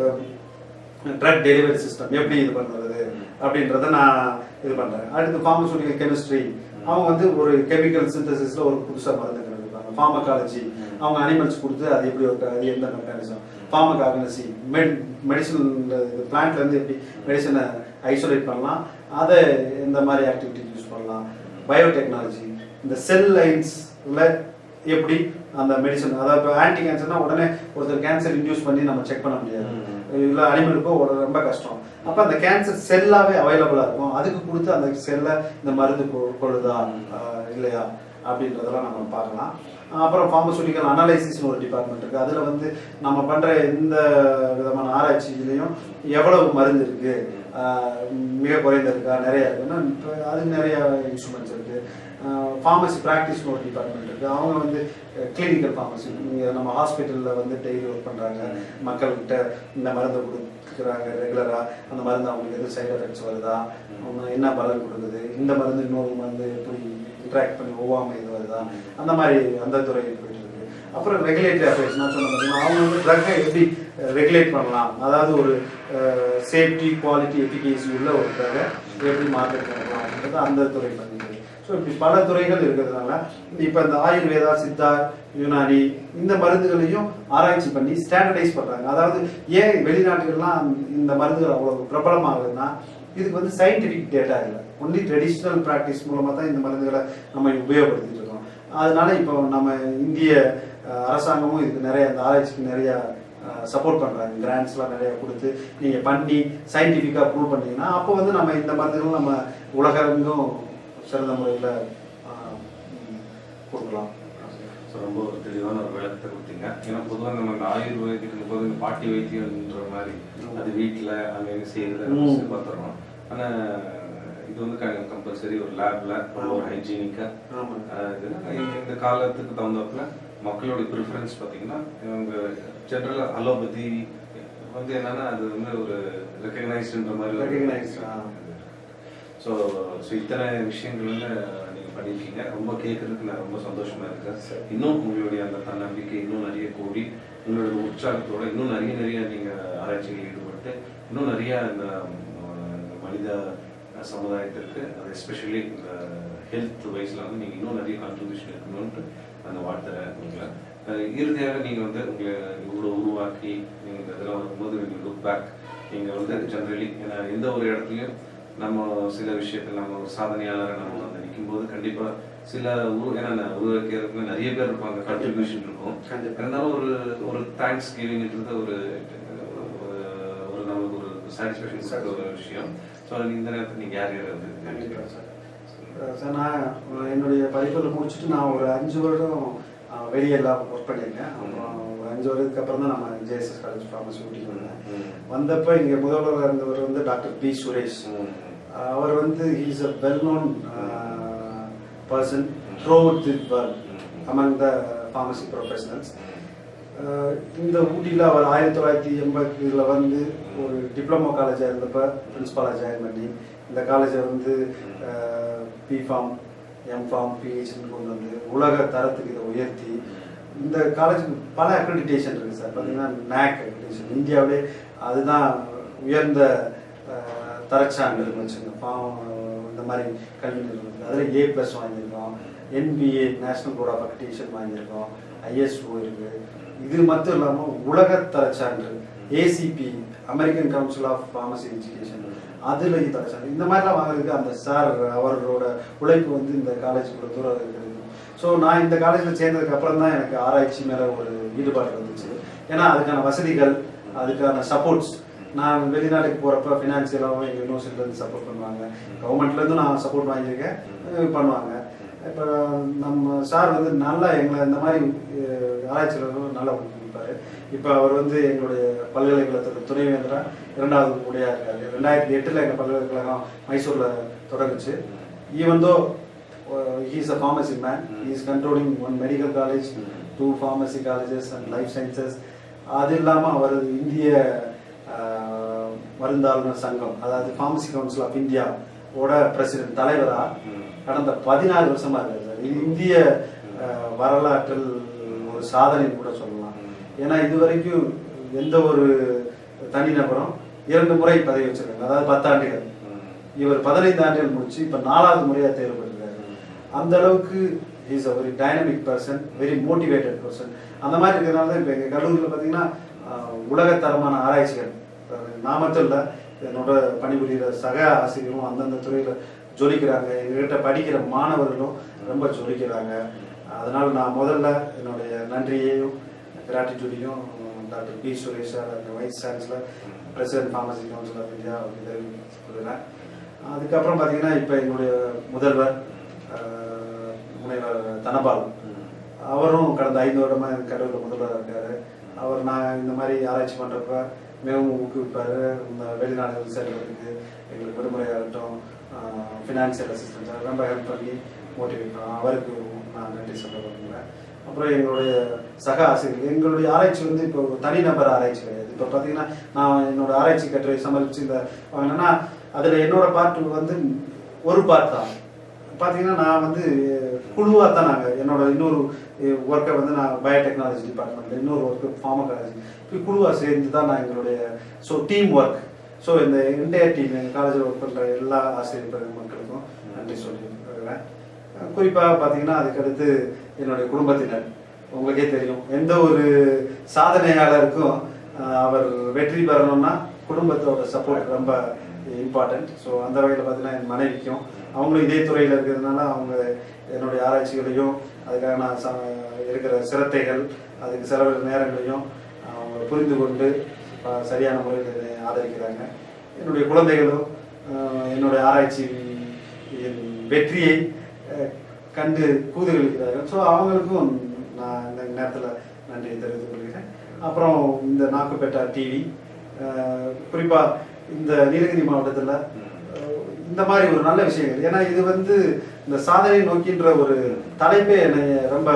ட்ரக் டெலிவரி சிஸ்டம் எப்படி இது பண்றது அப்படின்றத நான் இது பண்றேன் அடுத்து ஃபார்மசூட்டிக்கல் கெமிஸ்ட்ரி அவங்க வந்து ஒரு கெமிக்கல் சிந்தசிஸ்ல ஒரு புதுசா மருந்து கண்டுபிடிப்பாங்க ஃபார்மகாலஜி அவங்க அனிமல்ஸ் கொடுத்து அது எப்படி ஒரு அது எந்த மெக்கானிசம் ஃபார்மகாகனசி மெட் மெடிசன் பிளான்ட்ல இருந்து எப்படி மெடிசனை ஐசோலேட் பண்ணலாம் அதை எந்த மாதிரி ஆக்டிவிட்டி யூஸ் பண்ணலாம் பயோடெக்னாலஜி இந்த செல் லைன்ஸ்ல எப்படி அந்த மெடிசன் அதாவது இப்போ ஆன்டி கேன்சர்னா உடனே ஒருத்தர் கேன்சர் இன்டியூஸ் பண்ணி நம்ம செக் பண்ண முடியாது இல்ல அனிமலுக்கோ ஒரு ரொம்ப கஷ்டம் அப்ப அந்த கேன்சர் செல்லாவே அவைலபிளா இருக்கும் அதுக்கு கொடுத்து அந்த செல்லை இந்த மருந்து கொ- கொள்ளுதா ஆஹ் இல்லையா அப்படின்றதெல்லாம் நம்ம பார்க்கலாம் அப்புறம் ஃபார்மசூட்டிக்கல் அனலைசிஸ்னு ஒரு டிபார்ட்மெண்ட் இருக்கு அதுல வந்து நம்ம பண்ற எந்த விதமான ஆராய்ச்சியிலையும் எவ்வளவு மருந்து இருக்கு ஆஹ் மிக குறைந்த இருக்கா நிறைய இருக்குன்னா இப்ப அதுக்கு நிறைய இன்ஸ்ட்ருமெண்ட்ஸ் இருக்கு ஃபார்மசி ப்ராக்டிஸ்னு ஒரு டிபார்ட்மெண்ட் இருக்கு அவங்க வந்து கிளினிக்கல் ஃபார்மசி இங்கே நம்ம ஹாஸ்பிட்டலில் வந்து டெய்லி ஒர்க் பண்ணுறாங்க மக்கள்கிட்ட இந்த மருந்தை கொடுக்குறாங்க ரெகுலராக அந்த மருந்து அவங்களுக்கு எதுவும் சைடு எஃபெக்ட்ஸ் வருதா அவங்க என்ன பலன் கொடுக்குது இந்த மருந்து இன்னொரு மருந்து எப்படி இன்ட்ராக்ட் பண்ணி ஒவ்வாமை இது வருதா அந்த மாதிரி அந்த துறை போயிட்டு இருக்கு அப்புறம் ரெகுலேட்டரி அஃபேர்ஸ் நான் சொன்ன பார்த்தீங்கன்னா அவங்க வந்து ட்ரக்கை எப்படி ரெகுலேட் பண்ணலாம் அதாவது ஒரு சேஃப்டி குவாலிட்டி எஃபிகேசி உள்ள ஒரு ட்ரக்கை எப்படி மார்க்கெட் பண்ணலாம் அப்படின்றது அந்த துறை பண்ணிட்டு ஸோ இப்படி பல துறைகள் இருக்கிறதுனால இப்போ இந்த ஆயுர்வேதா சித்தா யுனானி இந்த மருந்துகளையும் ஆராய்ச்சி பண்ணி ஸ்டாண்டர்டைஸ் பண்றாங்க அதாவது ஏன் வெளிநாட்டுகள்லாம் இந்த மருந்துகள் அவ்வளவு பிரபலமாகுதுன்னா இதுக்கு வந்து சயின்டிபிக் டேட்டா இல்லை ஒன்லி ட்ரெடிஷ்னல் ப்ராக்டிஸ் மூலமா தான் இந்த மருந்துகளை நம்ம உபயோகப்படுத்திட்டு இருக்கோம் அதனால இப்போ நம்ம இந்திய அஹ், அரசாங்கமும் இதுக்கு நிறைய அந்த ஆராய்ச்சிக்கு நிறைய சப்போர்ட் பண்றாங்க கிராண்ட்ஸ்லாம் நிறைய கொடுத்து நீங்க பண்ணி சயின்டிஃபிக்காக ப்ரூவ் பண்ணீங்கன்னா அப்போ வந்து நம்ம இந்த மருந்துகள் நம்ம உலகெங்கும் சிறந்த முறையில் கொடுக்கலாம் ஸோ ரொம்ப ஒரு தெளிவான ஒரு விளக்கத்தை கொடுத்தீங்க ஏன்னா பொதுவாக நம்ம இந்த ஆயுர்வேதிக்கு போது இந்த பாட்டி வைத்தியம்ன்ற மாதிரி அது வீட்டில் அங்கே எங்கே செய்யறத ம். பார்த்துறோம் ஆனால் இது வந்து கம்பல்சரி ஒரு லேப்ல ரொம்ப ஒரு ஹைஜீனிக்காக ஆமாம் இந்த இந்த காலத்துக்கு தகுந்தாப்புல மக்களோட ப்ரிஃபரன்ஸ் பார்த்தீங்கன்னா இவங்க ஜென்ரலாக அலோபதி வந்து என்னன்னா அது வந்து ஒரு ரெக்கக்னைஸ்டுன்ற மாதிரி Recognized, ஆ. ஸோ ஸோ இத்தனை விஷயங்கள் வந்து நீங்கள் பண்ணியிருக்கீங்க ரொம்ப கேட்கறதுக்கு நான் ரொம்ப சந்தோஷமா இருக்கேன் இன்னும் உங்களுடைய அந்த தன்னம்பிக்கை இன்னும் நிறைய கூடி உங்களோட உற்சாகத்தோட இன்னும் நிறைய நிறைய நீங்க ஆராய்ச்சிகளில் ஈடுபட்டு இன்னும் நிறைய இந்த அஹ், மனித சமுதாயத்திற்கு அது எஸ்பெஷலி இந்த ஹெல்த் வைஸ்ல வந்து நீங்க இன்னும் நிறைய கான்ட்ரிபியூஷன் இருக்கணும்னு அந்த வாழ்த்துறேன் உங்களை அஹ், இறுதியாக நீங்க வந்து உங்களை இவ்வளோ உருவாக்கி நீங்க இந்த இதெல்லாம் வரும்போது லுக் பேக் நீங்க வந்து ஜென்ரலி ஏன்னா எந்த ஒரு இடத்துலையும் நம்ம சில விஷயத்துல நம்ம ஒரு சாதனையாளரை நம்ம வந்து நிற்கும்போது கண்டிப்பா சில உரு ஏன்னா உருவாக்கிறதுக்கு நிறைய பேர் இருப்பாங்க கான்ட்ரிபியூஷன் இருக்கும் கண்டிப்பா. இருந்தாலும் ஒரு ஒரு தேங்க்ஸ் கிவிங்ன்றது ஒரு ஒரு ஒரு நமக்கு ஒரு சாட்டிஸ்ஃபேக்ஷன் கொடுக்குற ஒரு விஷயம் ஸோ இந்த நேரத்தில் நீங்க யார் யார் வந்து கண்டிப்பா சார் அஹ் சார் நான் என்னுடைய படிப்பில் முடிச்சுட்டு நான் ஒரு அஞ்சு வருடம் அஹ், வெளியெல்லாம் ஒர்க் பண்ணியிருக்கேன் அப்புறம் ஒரு அஞ்சு வருடத்துக்கு அப்புறம் தான் நம்ம ஜேஎஸ்எஸ் காலேஜ் ஃபார்மசி ஊட்டிக்கு வந்தேன் ம். வந்தப்போ இங்கே முதல்வர் இருந்தவர் வந்து டாக்டர் பி சுரேஷ் ம். அஹ், அவர் வந்து is a well known person through the world among the pharmacy professionals இந்த ஊட்டியில் அவர் ஆயிரத்தி தொள்ளாயிரத்தி எண்பதுல வந்து ஒரு டிப்ளமோ காலேஜாக இருந்தப்ப பிரின்ஸ்பாலாக ஜாயின் பண்ணி இந்த காலேஜை வந்து பிஃபார்ம் எம்ஃபார்ம் பிஹெச்னு கொண்டு வந்து உலக தரத்துக்கு இதை உயர்த்தி இந்த காலேஜுக்கு பல அக்ரெடிடேஷன் இருக்குது சார் பார்த்தீங்கன்னா நேக் அக்ரெடிடேஷன் இந்தியாவிலே அதுதான் உயர்ந்த அஹ், தரச்சான்றிதழ் வச்சுங்க ஃபார்ம் இந்த மாதிரி கல்வி நிறுவனத்துக்கு அதில் ஏ ப்ளஸ் வாங்கியிருக்கோம் NBA national board of accreditation வாங்கியிருக்கோம் ஐஎஸ்ஓ இருக்கு இது மட்டும் இல்லாமல் உலக தரச்சான்று ACP American council of pharmacy education அதில் தரச்சான்று இந்த மாதிரிலாம் வாங்குறதுக்கு அந்த சார் அவரோட உழைப்பு வந்து இந்த காலேஜுக்குள்ள தூரம் இருக்குது ஸோ நான் இந்த காலேஜில் சேர்ந்ததுக்கு அப்புறம் தான் எனக்கு ஆராய்ச்சி மேலே ஒரு ஈடுபாடு வந்துச்சு ஏன்னா அதுக்கான வசதிகள் அதுக்கான சப்போர்ட்ஸ் நான் வெளிநாட்டுக்கு போகிறப்ப ஃபினான்சியலாகவும் எங்கள் யூனிவர்சிட்டிலேருந்து சப்போர்ட் பண்ணுவாங்க கவர்மெண்ட்லேருந்து நான் சப்போர்ட் வாங்கியிருக்கேன் அஹ் பண்ணுவாங்க இப்போ நம்ம சார் வந்து நல்லா எங்களை இந்த மாதிரி அஹ், ஆராய்ச்சியாளர்கள் நல்லா ஊக்குவிப்பார் இப்போ அவர் வந்து எங்களுடைய பல்கலைக்கழகத்தோட துணைவேந்தரா இரண்டாவது கூடியா இருக்காரு ரெண்டாயிரத்தி எட்டில் எங்கள் பல்கலைக்கழகம் மைசூரில் தொடங்குச்சு even though he's a pharmacy man is controlling one medical college two pharmacy colleges and life sciences அது இல்லாமல் அவர் இந்திய அஹ், மருந்தாளுநர் சங்கம் அதாவது ஃபார்மசி கவுன்சில் ஆஃப் இந்தியா ஓட பிரசிடென்ட் தலைவரா கடந்த பதினாலு வருஷமா இருக்காரு சார் இது இந்திய அஹ், வரலாற்றில் ஒரு சாதனைன்னு கூட சொல்லலாம் ஏன்னா இது வரைக்கும் எந்த ஒரு தனிநபரும் இரண்டு முறை பதவி வச்சிருக்காங்க அதாவது பத்தாண்டுகள் இவர் பதினைந்து ஆண்டுகள் முடிச்சு இப்ப நாலாவது முறையா தேர்வு பெற்றிருக்காரு அந்த அளவுக்கு is a very dynamic person very motivated person அந்த மாதிரி இருக்கிறதுனால தான் இப்போ எங்கள் கல்லூரியில் பார்த்தீங்கன்னா ஆஹ், உலகத்தரமான ஆராய்ச்சிகள் அஹ், நான் மட்டும் இல்லை என்னோட பணிபுரிகிற சக ஆசிரியரும் அந்தந்த துறையில் ஜொலிக்கிறாங்க எங்ககிட்ட படிக்கிற மாணவர்களும் ரொம்ப ஜொலிக்கிறாங்க அதனால நான் முதல்ல என்னுடைய நன்றியையும் கிராட்டிடியூடையும் டாக்டர் பி சுரேஷ் சார் அந்த vice chancellor president pharmacy council of India தெரிவித்துக்கிறேன் அதுக்கப்புறம் பார்த்தீங்கன்னா இப்போ எங்களுடைய முதல்வர் அஹ், முனைவர் தனபால் அவரும் கடந்த ஐந்து வருடமா என் கடவுள் முதல்வராக இருக்காரு அவர் நான் இந்த மாதிரி ஆராய்ச்சி பண்றப்ப மிகவும் ஊக்குவிப்பாரு இந்த வெளிநாடுகள் செல்வதற்கு எங்களுக்கு விடுமுறையாகட்டும் ஃபினான்சியல் அசிஸ்டன்ஸ் ரொம்ப ஹெல்ப் பண்ணி மோட்டிவேட் பண்ணுவோம் அவருக்கு நான் நன்றி சொல்ல விரும்புகிறேன் அப்புறம் எங்களுடைய சக ஆசிரியர்கள் எங்களுடைய ஆராய்ச்சி வந்து இப்போ ஒரு தனிநபர் ஆராய்ச்சி கிடையாது இப்போ பார்த்தீங்கன்னா நான் என்னோட ஆராய்ச்சி கட்டுரை சமர்ப்பிச்சு இந்த வாங்கினேன்னா அதில் என்னோட பார்ட் வந்து ஒரு பார்ட் தான் பார்த்தீங்கன்னா நான் வந்து குழுவாக தான் நாங்கள் என்னோட இன்னொரு ஒர்க்கை வந்து நான் பயோடெக்னாலஜி டிபார்ட்மெண்ட்டில் இன்னொரு ஒர்க்கு ஃபார்மகாலஜி இப்போ குழுவாக சேர்ந்து தான் நான் எங்களுடைய ஸோ டீம் ஒர்க் ஸோ இந்த என்டையர் டீம் எங்கள் காலேஜில் ஒர்க் பண்ணுற எல்லா ஆசிரியர் பெருமக்களுக்கும் நன்றி சொல்லியிருக்கிறேன் குறிப்பாக பார்த்தீங்கன்னா அதுக்கடுத்து என்னுடைய குடும்பத்தினர் உங்களுக்கே தெரியும் எந்த ஒரு சாதனையாளருக்கும் அஹ், அவர் வெற்றி பெறணும்னா குடும்பத்தோட சப்போர்ட் ரொம்ப இம்பார்ட்டன்ட் ஸோ அந்த வகையில் பார்த்தீங்கன்னா என் மனைவிக்கும் அவங்களும் இதே துறையில் இருக்கிறதுனால அவங்க என்னுடைய ஆராய்ச்சிகளையும் அதுக்காக நான் ச- இருக்கிற சிரத்தைகள் அதுக்கு செலவிடுற நேரங்களையும் அவங்க புரிந்து கொண்டு அஹ், சரியான முறையில் என்னை ஆதரிக்கிறாங்க என்னுடைய குழந்தைகளும் அஹ், என்னுடைய ஆராய்ச்சி வெற்றியை அஹ், கண்டு கூதுகளிக்கிறார்கள் ஸோ அவங்களுக்கும் நான் இந்த நேரத்தில் நன்றியை தெரிவித்துக் கொள்கிறேன் அப்புறம் இந்த நாக்குப்பேட்டா டிவி குறிப்பாக இந்த நீலகிரி மாவட்டத்தில் இந்த மாதிரி ஒரு நல்ல விஷயங்கள் ஏன்னா இது வந்து இந்த சாதனை நோக்கின்ற ஒரு தலைப்பே என்னை ரொம்ப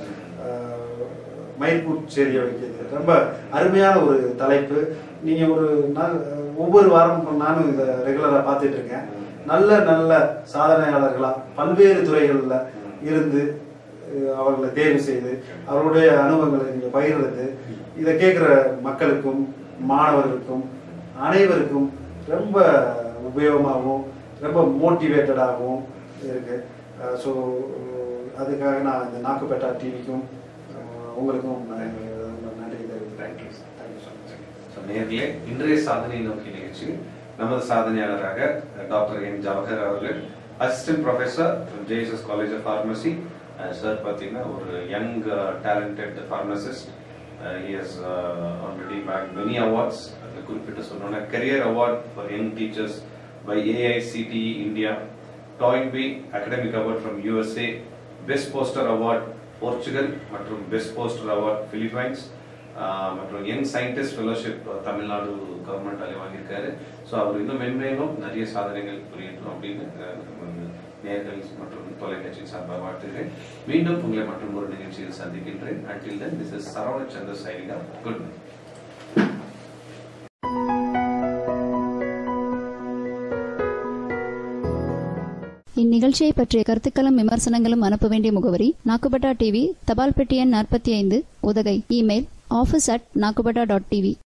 மயிர்கூச்செறிய வைக்கிறது ரொம்ப அருமையான ஒரு தலைப்பு நீங்கள் ஒரு நாள் ஒவ்வொரு வாரம் நானும் இதை ரெகுலராக பார்த்துட்டு இருக்கேன் நல்ல நல்ல சாதனையாளர்களாக பல்வேறு துறைகளில் இருந்து அஹ், அவர்களை தேர்வு செய்து அவருடைய அனுபவங்களை நீங்கள் பகிர்றது இதை கேட்குற மக்களுக்கும் மாணவர்களுக்கும் அனைவருக்கும் ரொம்ப உபயோகமாகவும் ரொம்ப மோட்டிவேட்டடாகவும் இருக்கு ஸோ அதுக்காக நான் இந்த நாக்குப்பேட்டா டிவிக்கும் உங்களுக்கும் நான் ரொம்ப நன்றி தெரிவிக்கிறேன் thank you thank you so much so நேர்களே இன்றைய சாதனை நோக்கி நிகழ்ச்சி நமது சாதனையாளராக டாக்டர் என் ஜவஹர் அவர்கள் assistant professor JSS college of pharmacy sir பார்த்தீங்கன்னா ஒரு young talented pharmacist is already bag many awards அதில் குறிப்பிட்டு சொல்லணும்னா career award for young teachers by AICT India Toynbee academic award from USA best poster award Portugal மற்றும் best poster award Philippines ஆஹ் மற்றும் young scientist fellowship Tamil Nadu கவர்மெண்டாலே வாங்கியிருக்காரு so அவர் இன்னும் மென்மேலும் நிறைய சாதனைகள் புரியட்டும் அப்படின்னு ஆஹ் நம்ம வந்து நேர்கள் மற்றும் தொலைக்காட்சி சார்பாக வாழ்த்துகிறேன் மீண்டும் உங்களை மற்றும் ஒரு நிகழ்ச்சியில் சந்திக்கின்றேன் until then this is Saravana Chandra Sainika good night இந்நிகழ்ச்சியை பற்றிய கருத்துக்களும் விமர்சனங்களும் அனுப்ப வேண்டிய முகவரி நாக்குபட்டா டிவி தபால் பெட்டி எண் நாற்பத்தி ஐந்து Udhagai email office at Nakkupatta dot TV